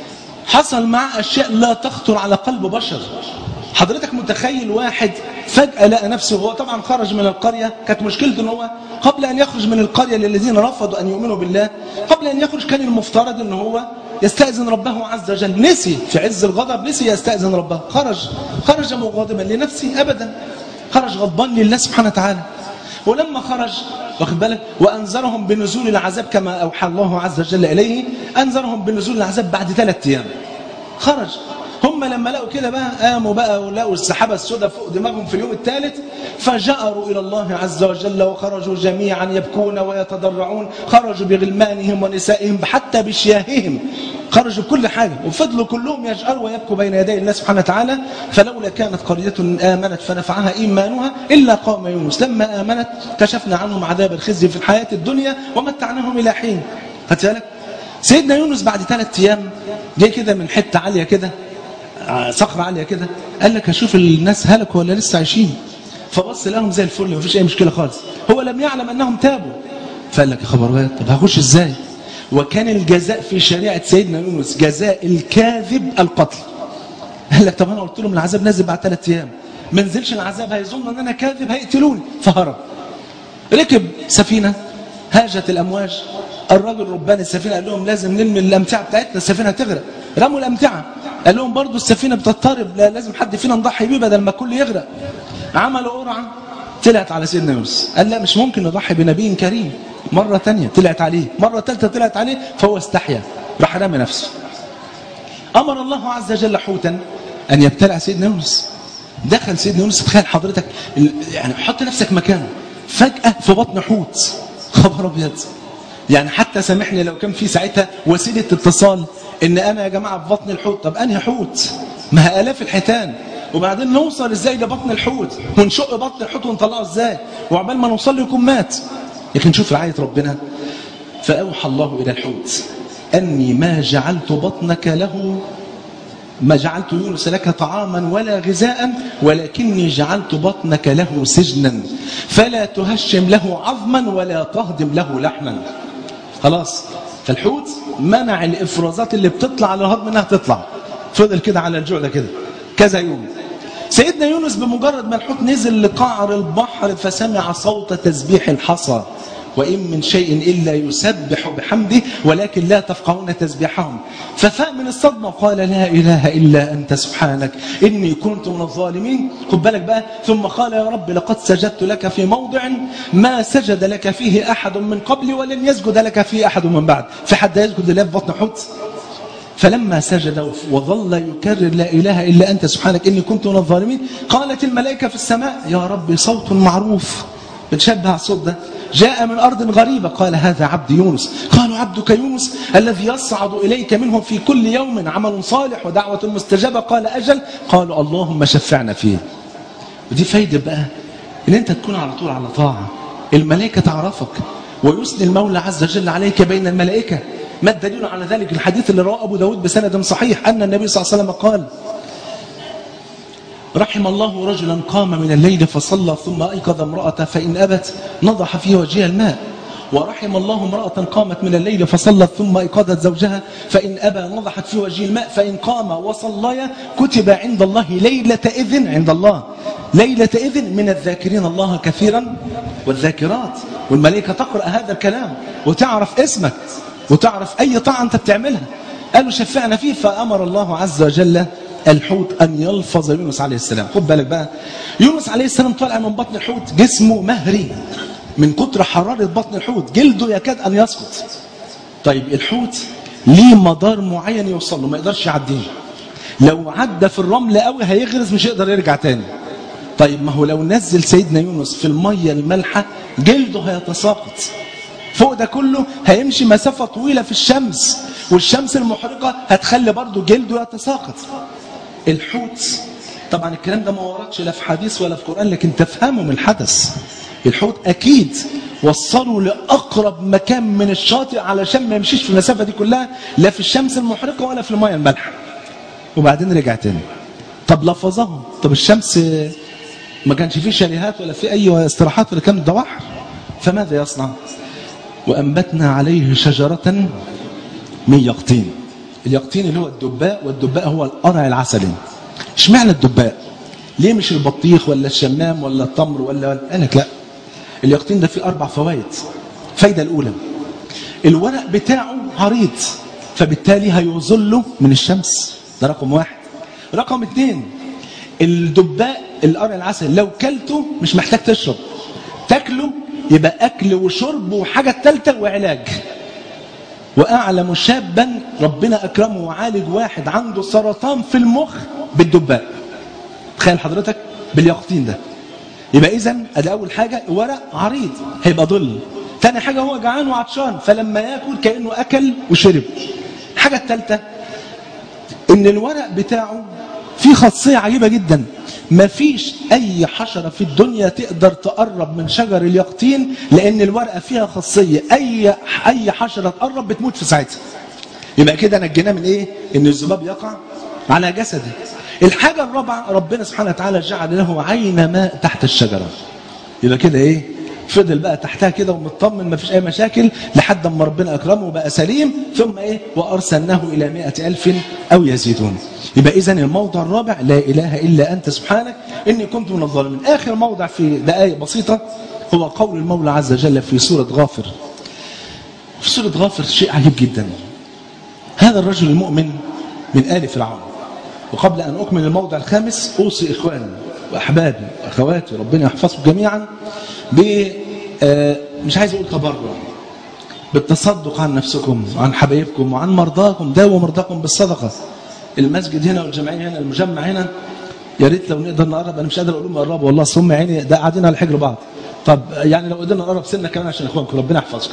حصل معه اشياء لا تخطر على قلب بشر حضرتك متخيل واحد فجأة لقى نفسه هو طبعا خرج من القرية كانت مشكلته ان هو قبل ان يخرج من القرية للذين رفضوا ان يؤمنوا بالله قبل ان يخرج كان المفترض ان هو يستأذن ربه عز وجل نسي في عز الغضب نسي يستأذن ربه خرج خرج مغاضبا لنفسه أبدا خرج غضبان لله سبحانه وتعالى ولما خرج واخد بالك وأنذرهم بنزول العذاب كما أوحى الله عز وجل إليه أنذرهم بنزول العذاب بعد ثلاثة أيام خرج هم لما لقوا كده بقى قاموا بقى ولقوا السحابة السوداء فوق دماغهم في اليوم الثالث فجأروا إلى الله عز وجل وخرجوا جميعا يبكون ويتضرعون خرجوا بغلمانهم ونسائهم حتى بشياههم خرجوا بكل حاجة وفضلوا كلهم يجأروا ويبكوا بين يدي الله سبحانه وتعالى فلولا كانت قرية آمنت فنفعها إيمانها إلا قوم يونس لما آمنت كشفنا عنهم عذاب الخزي في الحياة الدنيا ومتعناهم إلى حين خدت بالك سيدنا يونس بعد ثلاث أيام جه كده من حتة عالية كده صخرة عالية كده قال لك هشوف الناس هلكوا ولا لسه عايشين فبص لهم زي الفل مفيش أي مشكلة خالص هو لم يعلم أنهم تابوا فقال لك يا خبر بقى طب هخش إزاي وكان الجزاء في شريعة سيدنا يونس جزاء الكاذب القتل قال لك طب أنا قلت لهم العذاب نازل بعد ثلاث أيام ما نزلش العذاب هيظن أن أنا كاذب هيقتلوني فهرب ركب سفينة هاجت الأمواج الراجل ربان السفينة قال لهم لازم نلمي الأمتعة بتاعتنا السفينة هتغرق رموا الأمتعة قال لهم برضو السفينة بتضطرب لا لازم حد فينا نضحي بيه بدل ما الكل يغرق عملوا قرعة طلعت على سيدنا يونس قال لا مش ممكن نضحي بنبي كريم مرة تانية طلعت عليه مرة ثالثة طلعت عليه فهو استحيا راح رمي نفسه أمر الله عز وجل حوتا أن يبتلع سيدنا يونس دخل سيدنا يونس تخيل حضرتك يعني حط نفسك مكانه فجأة في بطن حوت خبر أبيض يعني حتى سامحني لو كان في ساعتها وسيلة اتصال ان انا يا جماعة في بطن الحوت طب انهي حوت ما هي الاف الحيتان وبعدين نوصل ازاي لبطن الحوت ونشق بطن الحوت ونطلعه ازاي وعبال ما نوصل له يكون مات لكن شوف رعاية ربنا فأوحى الله إلى الحوت أني ما جعلت بطنك له ما جعلت يونس لك طعاما ولا غذاء ولكني جعلت بطنك له سجنا فلا تهشم له عظما ولا تهضم له لحما خلاص فالحوت منع الافرازات اللي بتطلع على الهضم انها تطلع فضل كده على الجوع ده كده كذا يوم سيدنا يونس بمجرد ما الحوت نزل لقعر البحر فسمع صوت تسبيح الحصى وإن من شيء إلا يسبح بحمده ولكن لا تفقهون تسبيحهم ففاء من الصدمة وقال لا إله إلا أنت سبحانك إني كنت من الظالمين خد بالك بقى ثم قال يا رب لقد سجدت لك في موضع ما سجد لك فيه أحد من قبلي ولن يسجد لك فيه أحد من بعد في حد يسجد لله في بطن حوت فلما سجد وظل يكرر لا إله إلا أنت سبحانك إني كنت من الظالمين قالت الملائكة في السماء يا رب صوت معروف بتشبه على الصوت ده جاء من أرض غريبة قال هذا عبد يونس قالوا عبدك يونس الذي يصعد إليك منهم في كل يوم عمل صالح ودعوة مستجابة قال أجل قالوا اللهم شفعنا فيه ودي فايدة بقى إن أنت تكون على طول على طاعة الملائكة تعرفك ويثني المولى عز وجل عليك بين الملائكة ما الدليل على ذلك الحديث اللي رواه أبو داود بسند صحيح أن النبي صلى الله عليه وسلم قال رحم الله رجلا قام من الليل فصلى ثم أيقظ امرأة فإن أبت نضح في وجهها الماء ورحم الله امرأة قامت من الليل فصلت ثم ايقظت زوجها فإن أبى نضحت في وجه الماء فإن قام وصليا كتب عند الله ليلة إذن عند الله ليلة إذن من الذاكرين الله كثيرا والذاكرات والملائكة تقرأ هذا الكلام وتعرف اسمك وتعرف أي طاعة أنت بتعملها قالوا شفعنا فيه فأمر الله عز وجل الحوت أن يلفظ يونس عليه السلام خد بالك بقى يونس عليه السلام طالع من بطن الحوت جسمه مهري من كتر حرارة بطن الحوت جلده يكاد أن يسقط طيب الحوت ليه مدار معين يوصل له ما يقدرش يعديه لو عدى في الرمل قوي هيغرز مش يقدر يرجع تاني طيب ما هو لو نزل سيدنا يونس في المية المالحة جلده هيتساقط فوق ده كله هيمشي مسافة طويلة في الشمس والشمس المحرقة هتخلي برضه جلده يتساقط الحوت طبعا الكلام ده ما وردش لا في حديث ولا في قرآن لكن تفهموا من الحدث الحوت أكيد وصلوا لأقرب مكان من الشاطئ علشان ما يمشيش في المسافة دي كلها لا في الشمس المحرقة ولا في المياه المالحة وبعدين رجع تاني طب لفظهم طب الشمس ما كانش فيه شاليهات ولا في أي استراحات ولا كان ده بحر فماذا يصنع وأنبتنا عليه شجرة من يقطين اليقطين اللي هو الدباء والدباء هو القرع العسلي اشمعنى الدباء ليه مش البطيخ ولا الشمام ولا التمر ولا قال لك لا اليقطين ده فيه أربع فوائد الفايدة الأولى الورق بتاعه عريض فبالتالي هيظله من الشمس ده رقم واحد رقم اثنين الدباء القرع العسل لو كلته مش محتاج تشرب تاكله يبقى أكل وشرب وحاجة ثالثة وعلاج وأعلم شابا ربنا أكرمه وعالج واحد عنده سرطان في المخ بالدباء تخيل حضرتك باليقطين ده يبقى إذا ادي أول حاجة ورق عريض هيبقى ظل تاني حاجة هو جعان وعطشان فلما ياكل كأنه أكل وشرب الحاجة الثالثة إن الورق بتاعه فيه خاصية عجيبة جدا مفيش أي حشرة في الدنيا تقدر تقرب من شجر اليقطين لأن الورقة فيها خاصية أي أي حشرة تقرب بتموت في ساعتها يبقى كده نجيناه من إيه؟ إن الذباب يقع على جسده الحاجة الرابعة ربنا سبحانه وتعالى جعل له عين ماء تحت الشجرة يبقى كده إيه؟ فضل بقى تحتها كده ومطمن ما فيش أي مشاكل لحد ما ربنا أكرمه وبقى سليم ثم إيه وأرسلناه إلى مائة ألف أو يزيدون يبقى إذن الموضع الرابع لا إله إلا أنت سبحانك إني كنت من الظالمين آخر موضع في دقائق بسيطة هو قول المولى عز وجل في سورة غافر في سورة غافر شيء عجيب جدا هذا الرجل المؤمن من آل فرعون وقبل أن أكمل الموضع الخامس أوصي إخواني وأحبابي وأخواتي ربنا يحفظكم جميعا ب مش عايز أقول تبرع بالتصدق عن نفسكم وعن حبايبكم وعن مرضاكم داووا مرضاكم بالصدقة المسجد هنا والجمعية هنا المجمع هنا يا ريت لو نقدر نقرب انا مش قادر اقول لهم قربوا والله هم عيني ده قاعدين على حجر بعض طب يعني لو قدرنا نقرب سنه كمان عشان اخوانكم ربنا يحفظكم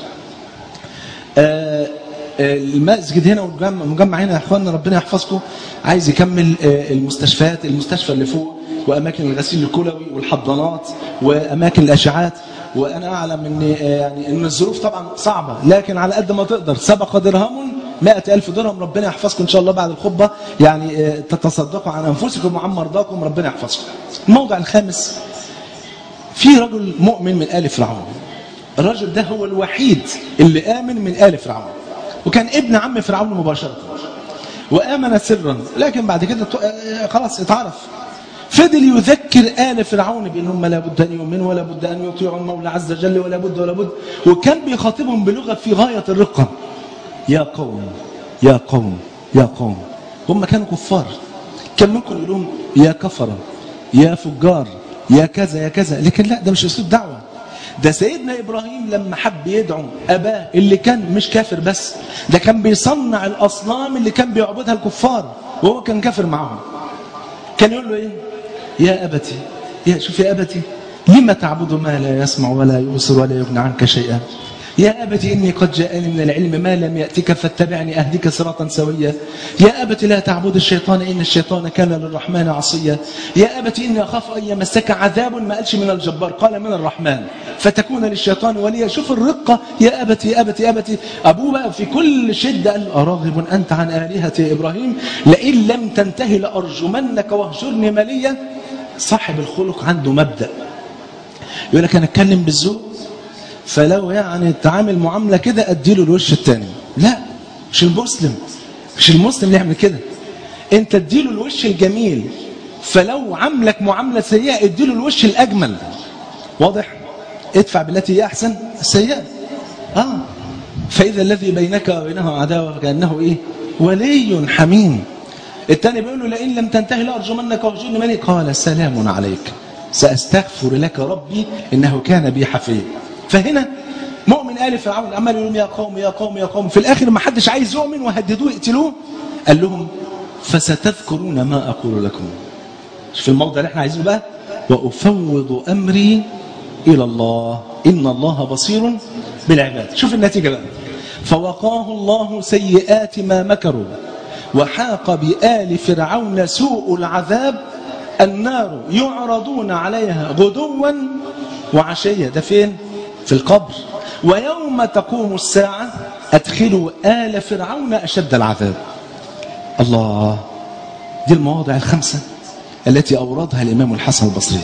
آه المسجد هنا والمجمع هنا يا اخواننا ربنا يحفظكم عايز يكمل المستشفيات المستشفى اللي فوق واماكن الغسيل الكلوي والحضانات واماكن الاشعاعات وانا اعلم ان يعني ان الظروف طبعا صعبه لكن على قد ما تقدر سبق درهم مائة ألف درهم ربنا يحفظكم إن شاء الله بعد الخطبة يعني تتصدقوا عن أنفسكم وعن مرضاكم ربنا يحفظكم الموضع الخامس في رجل مؤمن من آل فرعون الرجل ده هو الوحيد اللي آمن من آل فرعون وكان ابن عم فرعون مباشرة وآمن سرا لكن بعد كده خلاص اتعرف فضل يذكر آل فرعون بأنهم لا بد أن يؤمنوا ولا بد أن يطيعوا المولى عز وجل ولا بد ولا بد وكان بيخاطبهم بلغة في غاية الرقة يا قوم يا قوم يا قوم هم كانوا كفار كان ممكن يقول لهم يا كفرة يا فجار يا كذا يا كذا لكن لا ده مش اسلوب دعوه ده سيدنا ابراهيم لما حب يدعو اباه اللي كان مش كافر بس ده كان بيصنع الاصنام اللي كان بيعبدها الكفار وهو كان كافر معهم كان يقول له ايه يا ابتي يا شوف يا ابتي لما تعبد ما لا يسمع ولا يبصر ولا يغني عنك شيئا يا أبت إني قد جاءني من العلم ما لم يأتك فاتبعني أهدك صراطا سويا يا أبت لا تعبد الشيطان إن الشيطان كان للرحمن عصيا يا أبت إني أخاف أن يمسك عذاب ما قالش من الجبار قال من الرحمن فتكون للشيطان وليا شوف الرقة يا أبت يا أبت يا أبت أبوه بقى في كل شدة قال أراغب أنت عن آلهة يا إبراهيم لئن لم تنتهي لأرجمنك واهجرني مليا صاحب الخلق عنده مبدأ يقول لك أنا أتكلم بالذوق فلو يعني تعامل معاملة كده اديله الوش التاني لا مش المسلم مش المسلم اللي يعمل كده انت اديله الوش الجميل فلو عاملك معاملة سيئة اديله الوش الأجمل واضح ادفع بالتي هي أحسن السيئة آه فإذا الذي بينك وبينه عداوة كأنه إيه ولي حميم الثاني بيقول له لئن لم تنتهي لأرجمنك واهجرني ملك قال سلام عليك سأستغفر لك ربي إنه كان بي حفيا فهنا مؤمن آل فرعون عمال يقول لهم يا قوم يا قوم يا قوم في الآخر ما حدش عايز يؤمن وهددوه يقتلوه قال لهم فستذكرون ما أقول لكم في الموضع اللي احنا عايزينه بقى وأفوض أمري إلى الله إن الله بصير بالعباد شوف النتيجة بقى فوقاه الله سيئات ما مكروا وحاق بآل فرعون سوء العذاب النار يعرضون عليها غدوا وعشية ده فين؟ في القبر ويوم تقوم الساعة أدخلوا آل فرعون أشد العذاب الله دي المواضع الخمسة التي أوردها الإمام الحسن البصري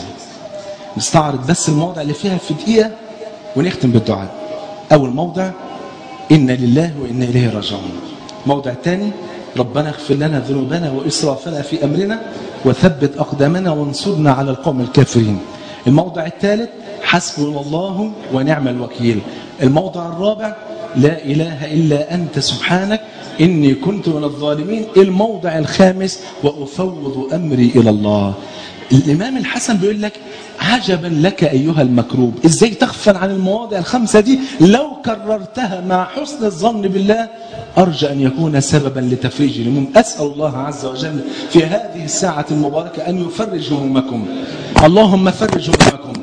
نستعرض بس المواضع اللي فيها في دقيقة ونختم بالدعاء أول موضع إن لله وإنا إليه راجعون موضع ثاني ربنا اغفر لنا ذنوبنا وإسرافنا في أمرنا وثبت أقدامنا وانصرنا على القوم الكافرين الموضع الثالث حسبنا الله ونعم الوكيل الموضع الرابع لا إله إلا أنت سبحانك إني كنت من الظالمين الموضع الخامس وأفوض أمري إلى الله الإمام الحسن بيقول لك عجبا لك أيها المكروب إزاي تغفل عن المواضع الخمسة دي لو كررتها مع حسن الظن بالله أرجى أن يكون سببا لتفريج الهموم أسأل الله عز وجل في هذه الساعة المباركة أن يفرج همومكم اللهم فرج همومكم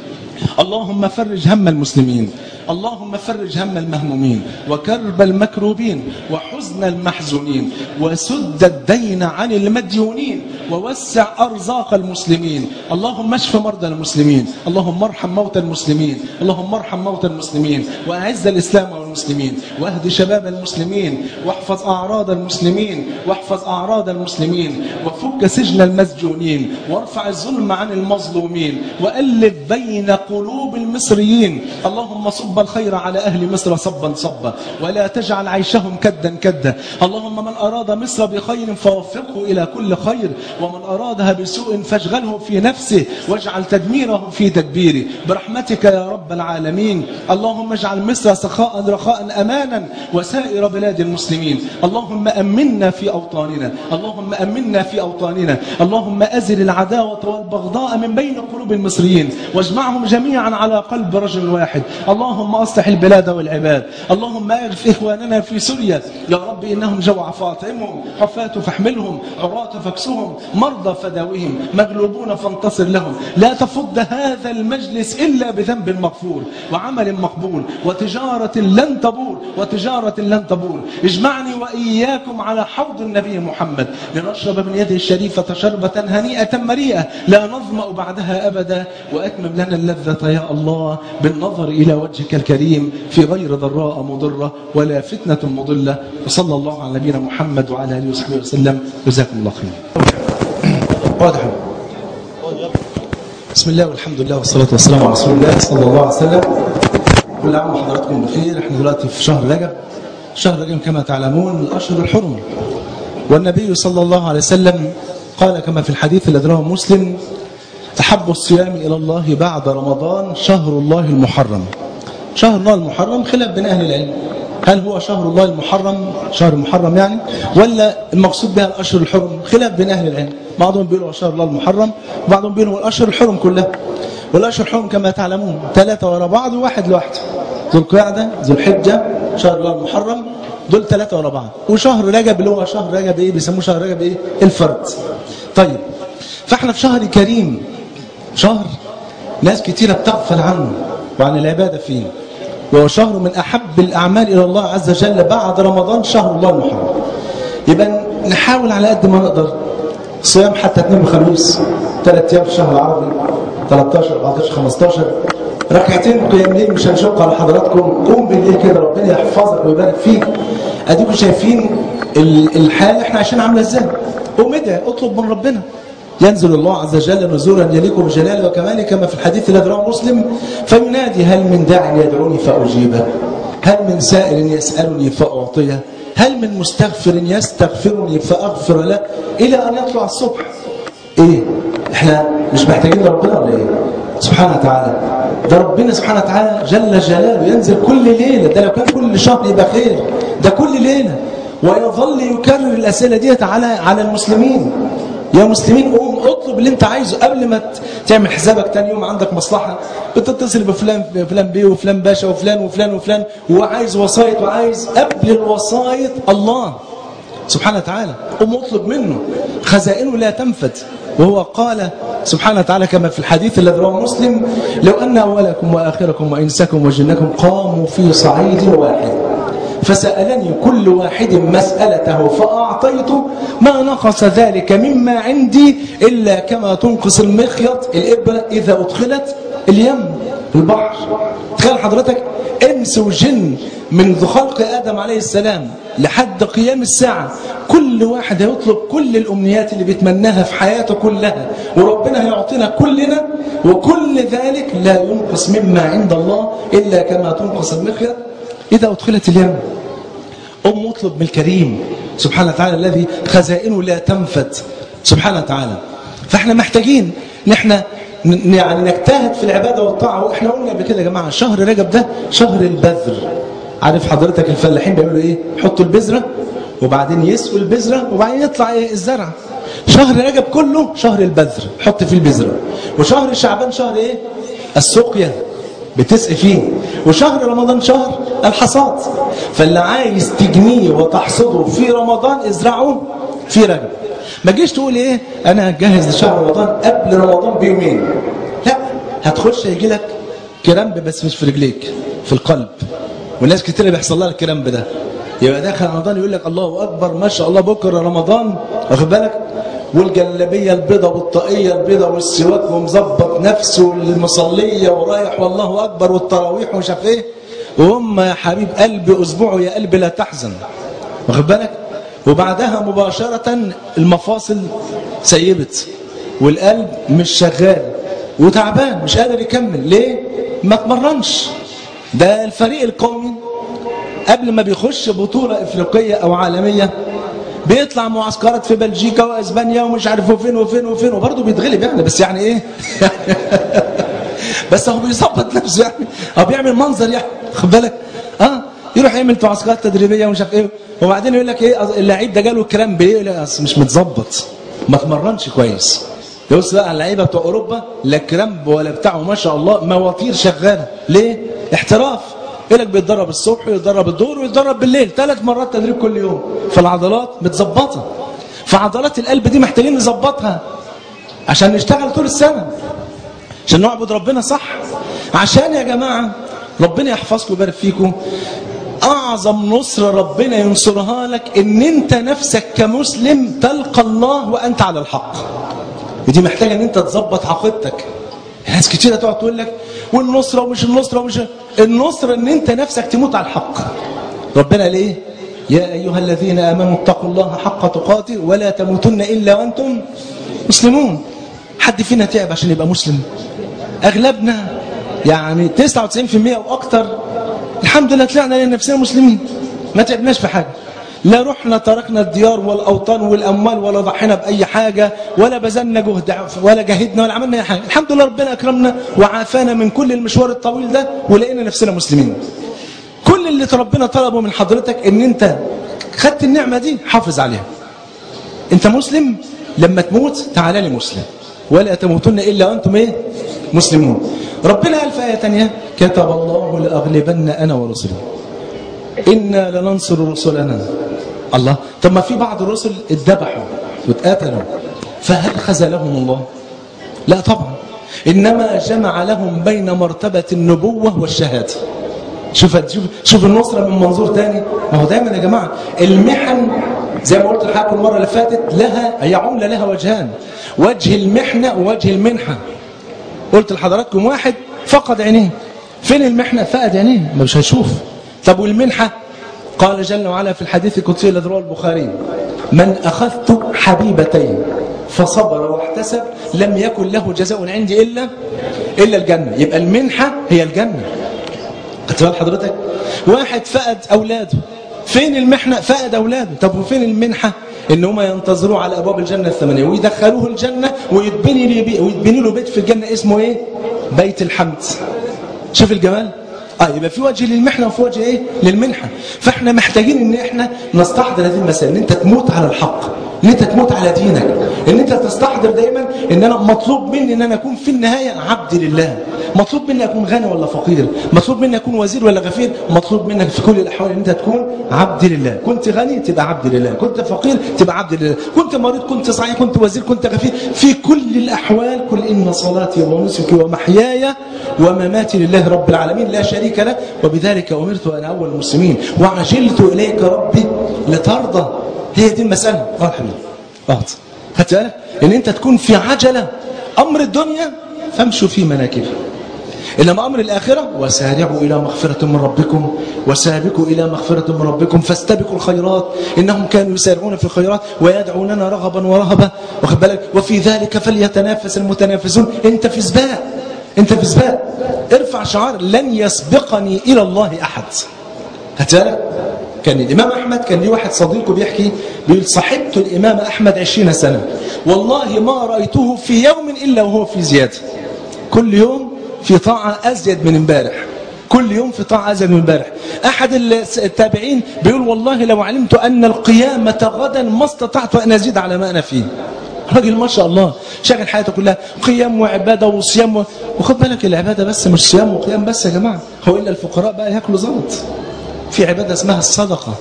اللهم فرج هم المسلمين اللهم فرج هم المهمومين وكرب المكروبين وحزن المحزونين وسد الدين عن المديونين ووسع أرزاق المسلمين اللهم اشف مرضى المسلمين اللهم ارحم موتى المسلمين اللهم ارحم موتى المسلمين وأعز الإسلام والمسلمين واهد شباب المسلمين واحفظ أعراض المسلمين واحفظ أعراض المسلمين وفك سجن المسجونين وارفع الظلم عن المظلومين وألف بين قلوب المصريين اللهم صب الخير على أهل مصر صبا صبا ولا تجعل عيشهم كدا كدا اللهم من أراد مصر بخير فوفقه إلى كل خير ومن أرادها بسوء فاشغله في نفسه واجعل تدميره في تدبيره برحمتك يا رب العالمين اللهم اجعل مصر سخاء رخاء أمانا وسائر بلاد المسلمين اللهم أمنا في أوطاننا اللهم أمنا في أوطاننا اللهم أزل العداوة والبغضاء من بين قلوب المصريين واجمعهم جميعا على قلب رجل واحد اللهم أصلح البلاد والعباد اللهم أعرف إخواننا في سوريا يا رب إنهم جوع فاطعمهم حفاة فاحملهم عراة فاكسهم مرضى فداوهم مغلوبون فانتصر لهم لا تفض هذا المجلس إلا بذنب مغفور وعمل مقبول وتجارة لن تبور وتجارة لن تبور اجمعني وإياكم على حوض النبي محمد لنشرب من يده الشريفة شربة هنيئة مريئة لا نظمأ بعدها أبدا وأتمم لنا اللذة يا الله بالنظر إلى وجهك الكريم في غير ضراء مضرة ولا فتنة مضلة وصلى الله على نبينا محمد وعلى آله وصحبه وسلم جزاكم الله خير واضح بسم الله والحمد لله والصلاة والسلام على رسول الله صلى الله عليه وسلم كل عام وحضراتكم بخير احنا دلوقتي في شهر رجب شهر رجب كما تعلمون من الأشهر الحرم والنبي صلى الله عليه وسلم قال كما في الحديث الذي رواه مسلم أحب الصيام إلى الله بعد رمضان شهر الله المحرم شهر الله المحرم خلاف بين أهل العلم هل هو شهر الله المحرم شهر المحرم يعني ولا المقصود بها الأشهر الحرم خلاف بين أهل العلم بعضهم بيقولوا شهر الله المحرم وبعضهم بيقولوا الأشهر الحرم كلها والأشهر الحرم كما تعلمون ثلاثة ورا بعض وواحد لوحده ذو القعدة ذو الحجة شهر الله المحرم دول ثلاثة ورا بعض وشهر رجب اللي هو شهر رجب ايه بيسموه شهر رجب ايه الفرد طيب فاحنا في شهر كريم شهر ناس كتيرة بتغفل عنه وعن العبادة فيه وهو شهر من أحب الأعمال إلى الله عز وجل بعد رمضان شهر الله المحرم يبقى نحاول على قد ما نقدر صيام حتى اثنين وخميس ثلاث أيام في الشهر العربي 13 14 15 ركعتين قيام ليل مش هنشق على حضراتكم قوم بالليل كده ربنا يحفظك ويبارك فيك اديكم شايفين الحال احنا عشان عامله ازاي قوم ادعي اطلب من ربنا ينزل الله عز وجل نزولا يليق بجلاله وكماله كما في الحديث الذي رواه مسلم فينادي هل من داع يدعوني فأجيبه هل من سائل يسألني فأعطيه هل من مستغفر يستغفرني فأغفر له إلى أن يطلع الصبح إيه إحنا مش محتاجين ربنا ولا إيه سبحانه وتعالى ده ربنا سبحانه وتعالى جل جلاله ينزل كل ليلة ده لو كان كل شهر يبقى خير ده كل ليلة ويظل يكرر الأسئلة ديت على على المسلمين يا مسلمين قوم اطلب اللي انت عايزه قبل ما تعمل حسابك تاني يوم عندك مصلحة بتتصل بفلان بفلان بيه وفلان باشا وفلان وفلان وفلان وعايز وسايط وعايز قبل الوسايط الله سبحانه وتعالى قوم اطلب منه خزائنه لا تنفد وهو قال سبحانه وتعالى كما في الحديث الذي رواه مسلم لو أن أولكم وآخركم وإنسكم وجنكم قاموا في صعيد واحد فسألني كل واحد مسألته فأعطيته ما نقص ذلك مما عندي إلا كما تنقص المخيط الإبرة إذا أدخلت اليم البحر تخيل حضرتك انس وجن منذ خلق آدم عليه السلام لحد قيام الساعة كل واحد هيطلب كل الأمنيات اللي بيتمناها في حياته كلها وربنا هيعطينا كلنا وكل ذلك لا ينقص مما عند الله إلا كما تنقص المخيط إذا أدخلت اليم أم اطلب من الكريم سبحانه وتعالى الذي خزائنه لا تنفد سبحانه وتعالى فاحنا محتاجين ان احنا يعني نجتهد في العبادة والطاعة واحنا قلنا قبل كده يا جماعة شهر رجب ده شهر البذر عارف حضرتك الفلاحين بيعملوا ايه يحطوا البذرة وبعدين يسقوا البذرة وبعدين يطلع ايه الزرع شهر رجب كله شهر البذر حط فيه البذرة وشهر شعبان شهر ايه السقيا بتسقي فيه وشهر رمضان شهر الحصاد فاللي عايز تجنيه وتحصده في رمضان ازرعه في رجب ما تجيش تقول ايه انا هتجهز لشهر رمضان قبل رمضان بيومين لا هتخش هيجي لك كرامب بس مش في رجليك في القلب والناس كتير بيحصل لها الكرامب ده يبقى داخل رمضان يقول لك الله اكبر ما شاء الله بكره رمضان واخد بالك والجلابيه البيضه والطاقيه البيضه والسواك ومظبط نفسه والمصليه ورايح والله اكبر والتراويح ومش عارف ايه وهم يا حبيب قلبي اسبوعه يا قلبي لا تحزن واخد بالك وبعدها مباشره المفاصل سيبت والقلب مش شغال وتعبان مش قادر يكمل ليه ما اتمرنش ده الفريق القومي قبل ما بيخش بطوله افريقيه او عالميه بيطلع معسكرات في بلجيكا واسبانيا ومش عارف وفين وفين وفين وبرضه بيتغلب يعني بس يعني ايه بس هو بيظبط نفسه يعني هو بيعمل منظر يعني خد بالك اه يروح يعمل معسكرات تدريبيه ومش عارف ايه وبعدين يقول لك ايه اللعيب ده جاله الكلام بايه لا مش متظبط ما اتمرنش كويس بص بقى اللعيبه بتوع اوروبا لا كرامب ولا بتاعه ما شاء الله مواتير شغاله ليه احتراف يقول لك بيتدرب الصبح ويتدرب الظهر ويتدرب بالليل ثلاث مرات تدريب كل يوم فالعضلات متظبطه فعضلات القلب دي محتاجين نظبطها عشان نشتغل طول السنه عشان نعبد ربنا صح عشان يا جماعه ربنا يحفظكم ويبارك فيكم اعظم نصره ربنا ينصرها لك ان انت نفسك كمسلم تلقى الله وانت على الحق ودي محتاجه ان انت تظبط عقيدتك ناس كتير تقعد تقول لك والنصره ومش النصره ومش النصره ان انت نفسك تموت على الحق ربنا قال ايه يا ايها الذين امنوا اتقوا الله حق تقاته ولا تموتن الا وانتم مسلمون حد فينا تعب عشان يبقى مسلم اغلبنا يعني 99% واكثر الحمد لله طلعنا لنفسنا مسلمين ما تعبناش في حاجه لا رحنا تركنا الديار والاوطان والاموال ولا ضحينا باي حاجه ولا بذلنا جهد ولا جاهدنا ولا عملنا اي حاجه الحمد لله ربنا اكرمنا وعافانا من كل المشوار الطويل ده ولقينا نفسنا مسلمين كل اللي ربنا طلبه من حضرتك ان انت خدت النعمه دي حافظ عليها انت مسلم لما تموت تعالى لي مسلم ولا تموتن الا وانتم ايه مسلمون ربنا قال في ايه ثانيه كتب الله لاغلبن انا ورسلي انا لننصر رسلنا الله طب ما في بعض الرسل اتذبحوا واتقتلوا فهل خذلهم الله لا طبعا انما جمع لهم بين مرتبه النبوه والشهاده شوف شوف شوف النصره من منظور تاني ما هو دايما يا جماعه المحن زي ما قلت لحضرتك المره اللي فاتت لها هي عمله لها وجهان وجه المحنه ووجه المنحه قلت لحضراتكم واحد فقد عينيه فين المحنه فقد عينيه مش هيشوف طب والمنحه قال جل وعلا في الحديث القدسي الذي رواه البخاري من اخذت حبيبتين فصبر واحتسب كسب لم يكن له جزاء عندي إلا إلا الجنة يبقى المنحة هي الجنة خدت بال حضرتك واحد فقد أولاده فين المحنة فقد أولاده طب وفين المنحة ان هم ينتظروا على ابواب الجنه الثمانيه ويدخلوه الجنه ويتبني له بي- ويتبني له بيت في الجنه اسمه ايه بيت الحمد شوف الجمال اه يبقى في وجه للمحنه وفي وجه ايه للمنحه فاحنا محتاجين ان احنا نستحضر هذه المسائل ان انت تموت على الحق ان انت تموت على دينك ان انت تستحضر دايما ان انا مطلوب مني ان انا اكون في النهايه عبد لله مطلوب مني اكون غني ولا فقير مطلوب مني اكون وزير ولا غفير مطلوب منك في كل الاحوال ان انت تكون عبد لله كنت غني تبقى عبد لله كنت فقير تبقى عبد لله كنت مريض كنت صحيح كنت وزير كنت غفير في كل الاحوال قل ان صلاتي ونسكي ومحياي ومماتي لله رب العالمين لا شريك له وبذلك امرت وانا اول المسلمين وعجلت اليك ربي لترضى هي دي المساله اه يا حبيبي اقعد خدت بالك ان انت تكون في عجله امر الدنيا فامشوا في مناكبها إنما أمر الآخرة وسارعوا إلى مغفرة من ربكم وسابقوا إلى مغفرة من ربكم فاستبقوا الخيرات إنهم كانوا يسارعون في الخيرات ويدعوننا رغبا ورهبا واخد بالك وفي ذلك فليتنافس المتنافسون أنت في سباق أنت في سباق ارفع شعار لن يسبقني إلى الله أحد هتالك كان الإمام أحمد كان ليه واحد صديقه بيحكي بيقول صاحبت الإمام أحمد عشرين سنة والله ما رأيته في يوم إلا وهو في زيادة كل يوم في طاعة أزيد من امبارح كل يوم في طاعة أزيد من امبارح أحد التابعين بيقول والله لو علمت أن القيامة غدا ما استطعت أن أزيد على ما أنا فيه راجل ما شاء الله شاغل حياته كلها قيام وعبادة وصيام و... وخد بالك العبادة بس مش صيام وقيام بس يا جماعة هو إلا الفقراء بقى ياكلوا زلط في عبادة اسمها الصدقة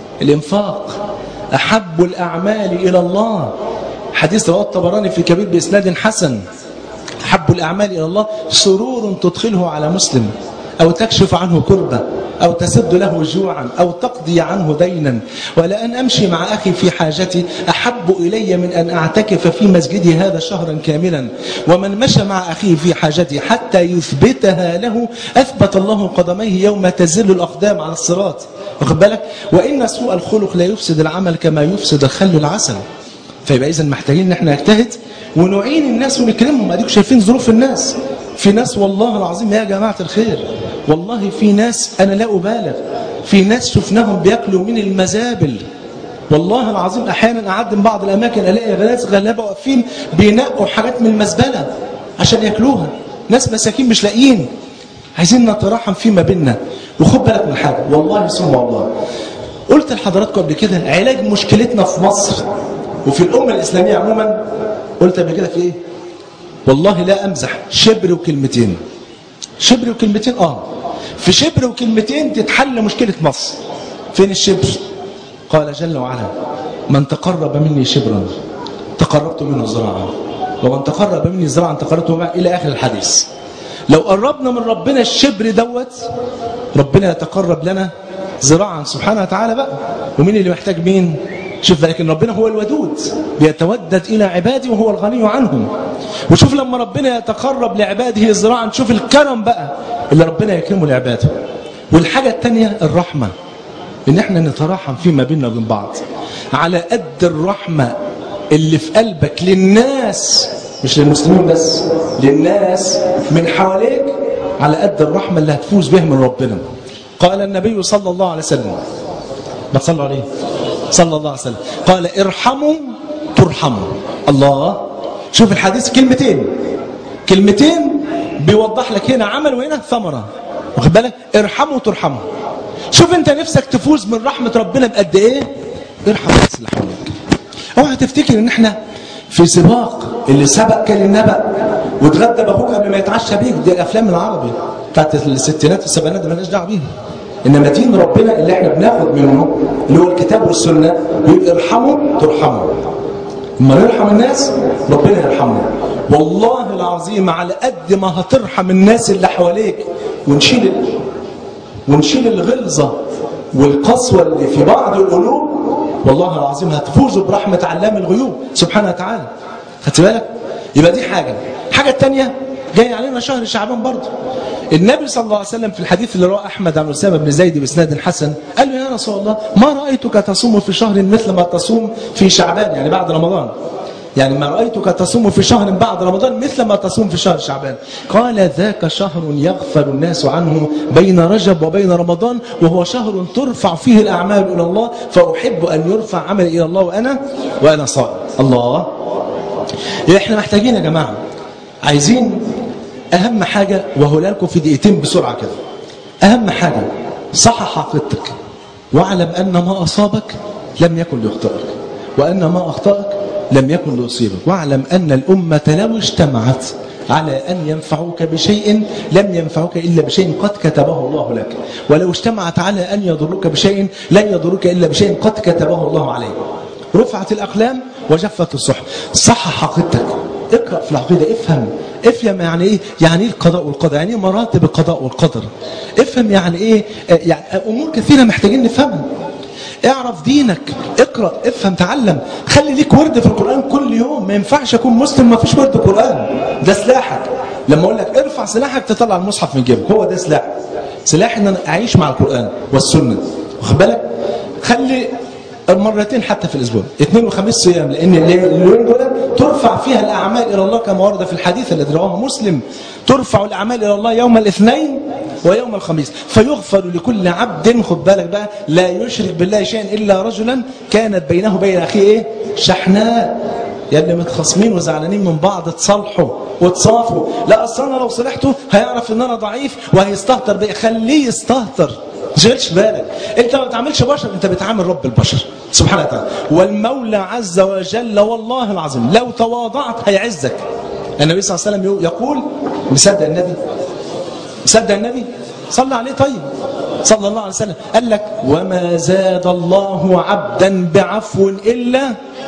الإنفاق أحب الأعمال إلى الله حديث رواه الطبراني في كبير بإسناد حسن أحب الأعمال إلى الله سرور تدخله على مسلم أو تكشف عنه كربة أو تسد له جوعا أو تقضي عنه دينا ولأن أمشي مع أخي في حاجتي أحب إلي من أن أعتكف في مسجدي هذا شهرا كاملا ومن مشى مع أخيه في حاجتي حتى يثبتها له أثبت الله قدميه يوم تزل الأقدام على الصراط واخد بالك وإن سوء الخلق لا يفسد العمل كما يفسد الخل العسل فيبقى إذا محتاجين إن احنا نجتهد ونعين الناس ونكرمهم اديكم شايفين ظروف الناس في ناس والله العظيم يا جماعة الخير والله في ناس أنا لا أبالغ في ناس شفناهم بياكلوا من المزابل والله العظيم أحيانا أعدم بعض الأماكن ألاقي ناس غلابة واقفين بينقوا حاجات من المزبلة عشان ياكلوها ناس مساكين مش لاقيين عايزين نتراحم فيما بيننا وخد بالك من حاجة والله ثم والله قلت لحضراتكم قبل كده علاج مشكلتنا في مصر وفي الأمة الإسلامية عموما قلت قبل كده في إيه والله لا أمزح شبر وكلمتين شبر وكلمتين آه في شبر وكلمتين تتحل مشكلة مصر فين الشبر قال جل وعلا من تقرب مني شبرا تقربت منه زراعا ومن تقرب مني زراعا تقربت منه إلى آخر الحديث لو قربنا من ربنا الشبر دوت ربنا يتقرب لنا زراعا سبحانه وتعالى بقى ومين اللي محتاج مين شوف لكن ربنا هو الودود بيتودد إلى عباده وهو الغني عنهم وشوف لما ربنا يتقرب لعباده زراعا شوف الكرم بقى اللي ربنا يكرمه لعباده والحاجة الثانية الرحمة ان احنا نتراحم فيما بيننا وبين بعض على قد الرحمة اللي في قلبك للناس مش للمسلمين بس للناس من حواليك على قد الرحمة اللي هتفوز بها من ربنا قال النبي صلى الله عليه وسلم ما تصلوا عليه صلى الله عليه وسلم قال ارحموا ترحموا الله شوف الحديث كلمتين كلمتين بيوضح لك هنا عمل وهنا ثمرة واخد بالك ارحموا ترحموا شوف انت نفسك تفوز من رحمة ربنا بقد ايه ارحم الناس اللي حواليك اوعى تفتكر ان احنا في سباق اللي سبق كان النبأ واتغدى باخوك قبل ما يتعشى بيك دي الافلام العربي بتاعت الستينات والسبعينات مالناش دعوه بيها انما دين ربنا اللي احنا بناخد منه اللي هو الكتاب والسنه بيقول ارحموا ترحموا اما نرحم الناس ربنا يرحمنا والله العظيم على قد ما هترحم الناس اللي حواليك ونشيل ونشيل الغلظة والقسوة اللي في بعض القلوب والله العظيم هتفوزوا برحمة علام الغيوب سبحانه وتعالى خدت بالك يبقى دي حاجة الحاجة الثانية جاي علينا شهر شعبان برضه النبي صلى الله عليه وسلم في الحديث اللي رواه أحمد عن أسامة بن زيد بإسناد حسن قال له يا رسول الله ما رأيتك تصوم في شهر مثل ما تصوم في شعبان يعني بعد رمضان يعني ما رأيتك تصوم في شهر بعد رمضان مثل ما تصوم في شهر شعبان قال ذاك شهر يغفل الناس عنه بين رجب وبين رمضان وهو شهر ترفع فيه الأعمال إلى الله فأحب أن يرفع عملي إلى الله وأنا وأنا صائم الله احنا محتاجين يا جماعة عايزين أهم حاجة وهقولها لكم في دقيقتين بسرعة كده أهم حاجة صحح عقيدتك واعلم أن ما أصابك لم يكن ليخطئك وأن ما أخطأك لم يكن ليصيبك واعلم أن الأمة لو اجتمعت على أن ينفعوك بشيء لم ينفعوك إلا بشيء قد كتبه الله لك ولو اجتمعت على أن يضروك بشيء لن يضروك إلا بشيء قد كتبه الله عليك رفعت الأقلام وجفت الصحف صحح عقيدتك اقرأ في العقيدة افهم افهم يعني ايه يعني ايه القضاء والقدر يعني ايه مراتب القضاء والقدر افهم يعني ايه آه، يعني امور كثيره محتاجين نفهمها اعرف دينك اقرا افهم تعلم خلي ليك ورد في القران كل يوم ما ينفعش اكون مسلم ما فيش ورد قران ده سلاحك لما اقول لك ارفع سلاحك تطلع المصحف من جيبك هو ده سلاح سلاح ان انا اعيش مع القران والسنه واخد بالك خلي مرتين حتى في الاسبوع اثنين وخميس صيام لان اليومين دول ترفع فيها الاعمال الى الله كما ورد في الحديث الذي رواه مسلم ترفع الاعمال الى الله يوم الاثنين ويوم الخميس فيغفر لكل عبد خد بالك بقى لا يشرك بالله شيئا الا رجلا كانت بينه وبين اخيه ايه شحناء يا ابني متخاصمين وزعلانين من بعض تصالحوا وتصافوا لا اصل انا لو صلحته هيعرف ان انا ضعيف وهيستهتر بيا خليه يستهتر ما تشغلش بالك انت ما بتعاملش بشر انت بتعامل رب البشر سبحانه وتعالى والمولى عز وجل والله العظيم لو تواضعت هيعزك النبي صلى الله عليه وسلم يقول مصدق النبي مصدق النبي صلى عليه طيب صلى الله عليه وسلم قال لك وما زاد الله عبدا بعفو الا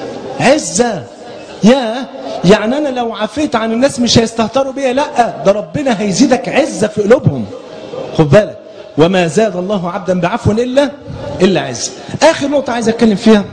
عزه يا يعني انا لو عفيت عن الناس مش هيستهتروا بيا لا ده ربنا هيزيدك عزه في قلوبهم خد بالك وما زاد الله عبدا بعفو الا الا عزه اخر نقطه عايز اتكلم فيها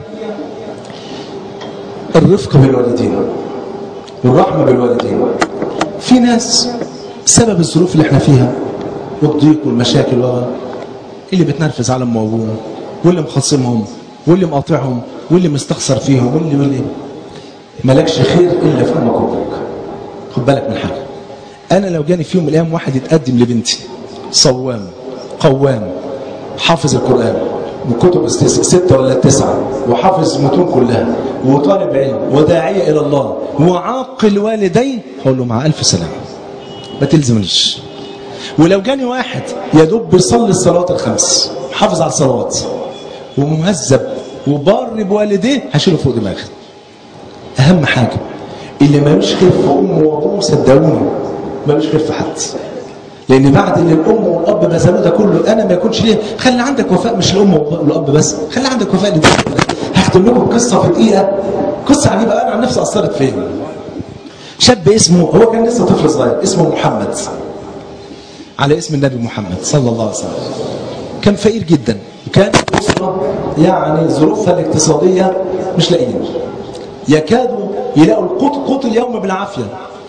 الرفق بالوالدين والرحمه بالوالدين في ناس سبب الظروف اللي احنا فيها والضيق والمشاكل و اللي بتنرفز على ام وابوه واللي مخصمهم واللي مقاطعهم واللي مستخسر فيهم واللي واللي مالكش خير الا في امك وابوك خد بالك من حاجه انا لو جاني في يوم من الايام واحد يتقدم لبنتي صوام قوام حافظ القران من كتب الست- ستة ولا التسعة وحافظ المتون كلها وطالب علم وداعية إلى الله وعاقل والديه هقول له مع ألف سلامة ما تلزمنيش ولو جاني واحد يا دوب بيصلي الصلوات الخمس حافظ على الصلوات ومهذب وبار بوالديه هشيله فوق دماغي اهم حاجه اللي ملوش خير في امه وابوه صدقوني ملوش خير في حد لان بعد اللي الام والاب بذلوه ده كله انا ما يكونش ليه خلي عندك وفاء مش الام والاب بس خلي عندك وفاء للدين هختم لكم قصه في دقيقه قصه عجيبه انا عن نفسي اثرت فيا شاب اسمه هو كان لسه طفل صغير اسمه محمد على اسم النبي محمد صلى الله عليه وسلم كان فقير جدا وكان أسرة يعني ظروفها الاقتصادية مش لاقيين يكادوا يلاقوا القوت قوت اليوم بالعافية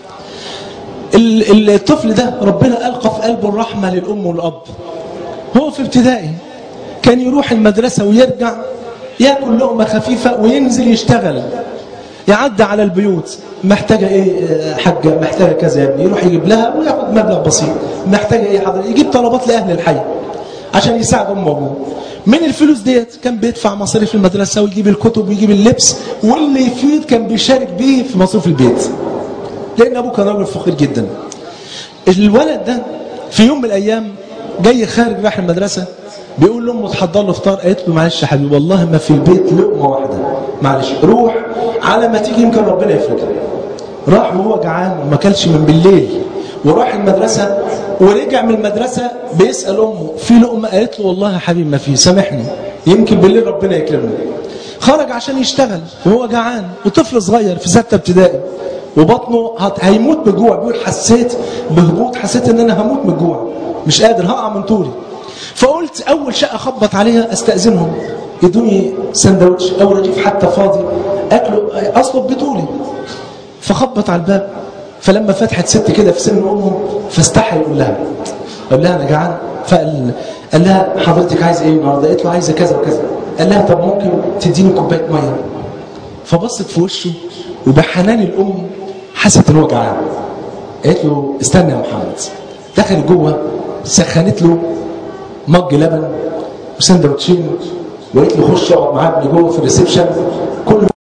ال- الطفل ده ربنا ألقى في قلبه الرحمة للأم والأب هو في ابتدائي كان يروح المدرسة ويرجع ياكل لقمة خفيفة وينزل يشتغل يعدي على البيوت محتاجة ايه آه، حاجة محتاجة كذا يا ابني يروح يجيب لها وياخد مبلغ بسيط محتاجة ايه حضرتك يجيب طلبات لأهل الحي عشان يساعد أمه وأبوه من الفلوس ديت كان بيدفع مصاريف المدرسة ويجيب الكتب ويجيب اللبس واللي يفيد كان بيشارك بيه في مصروف البيت لأن أبوه كان راجل فقير جدا الولد ده في يوم من الأيام جاي خارج رايح المدرسة بيقول لأمه تحضر له فطار قالت له معلش يا حبيبي والله ما في البيت لقمة واحدة معلش روح على ما تيجي يمكن ربنا يفرجها راح وهو جعان وما كلش من بالليل وراح المدرسة ورجع من المدرسة بيسأل أمه في لقمة قالت له والله يا حبيبي ما في سامحني يمكن بالليل ربنا يكرمنا خرج عشان يشتغل وهو جعان وطفل صغير في ستة ابتدائي وبطنه هت- هيموت من الجوع بيقول حسيت بهبوط حسيت ان انا هموت من الجوع مش قادر هقع من طولي فقلت اول شقه اخبط عليها استاذنهم يدوني سندوتش او رغيف حتى فاضي اكله اصلب بطولي فخبط على الباب فلما فتحت ست كده في سن امه فاستحى يقول لها قال لها انا جعان فقال قال لها حضرتك عايزه ايه النهارده؟ قالت له عايزه كذا وكذا قال لها طب ممكن تديني كوبايه ميه فبصت في وشه وبحنان الام حست ان هو جعان قالت له استنى يا محمد دخلت جوه سخنت له مج لبن وسندوتشين وقالت له خش اقعد معاه ابني جوه في الريسبشن كل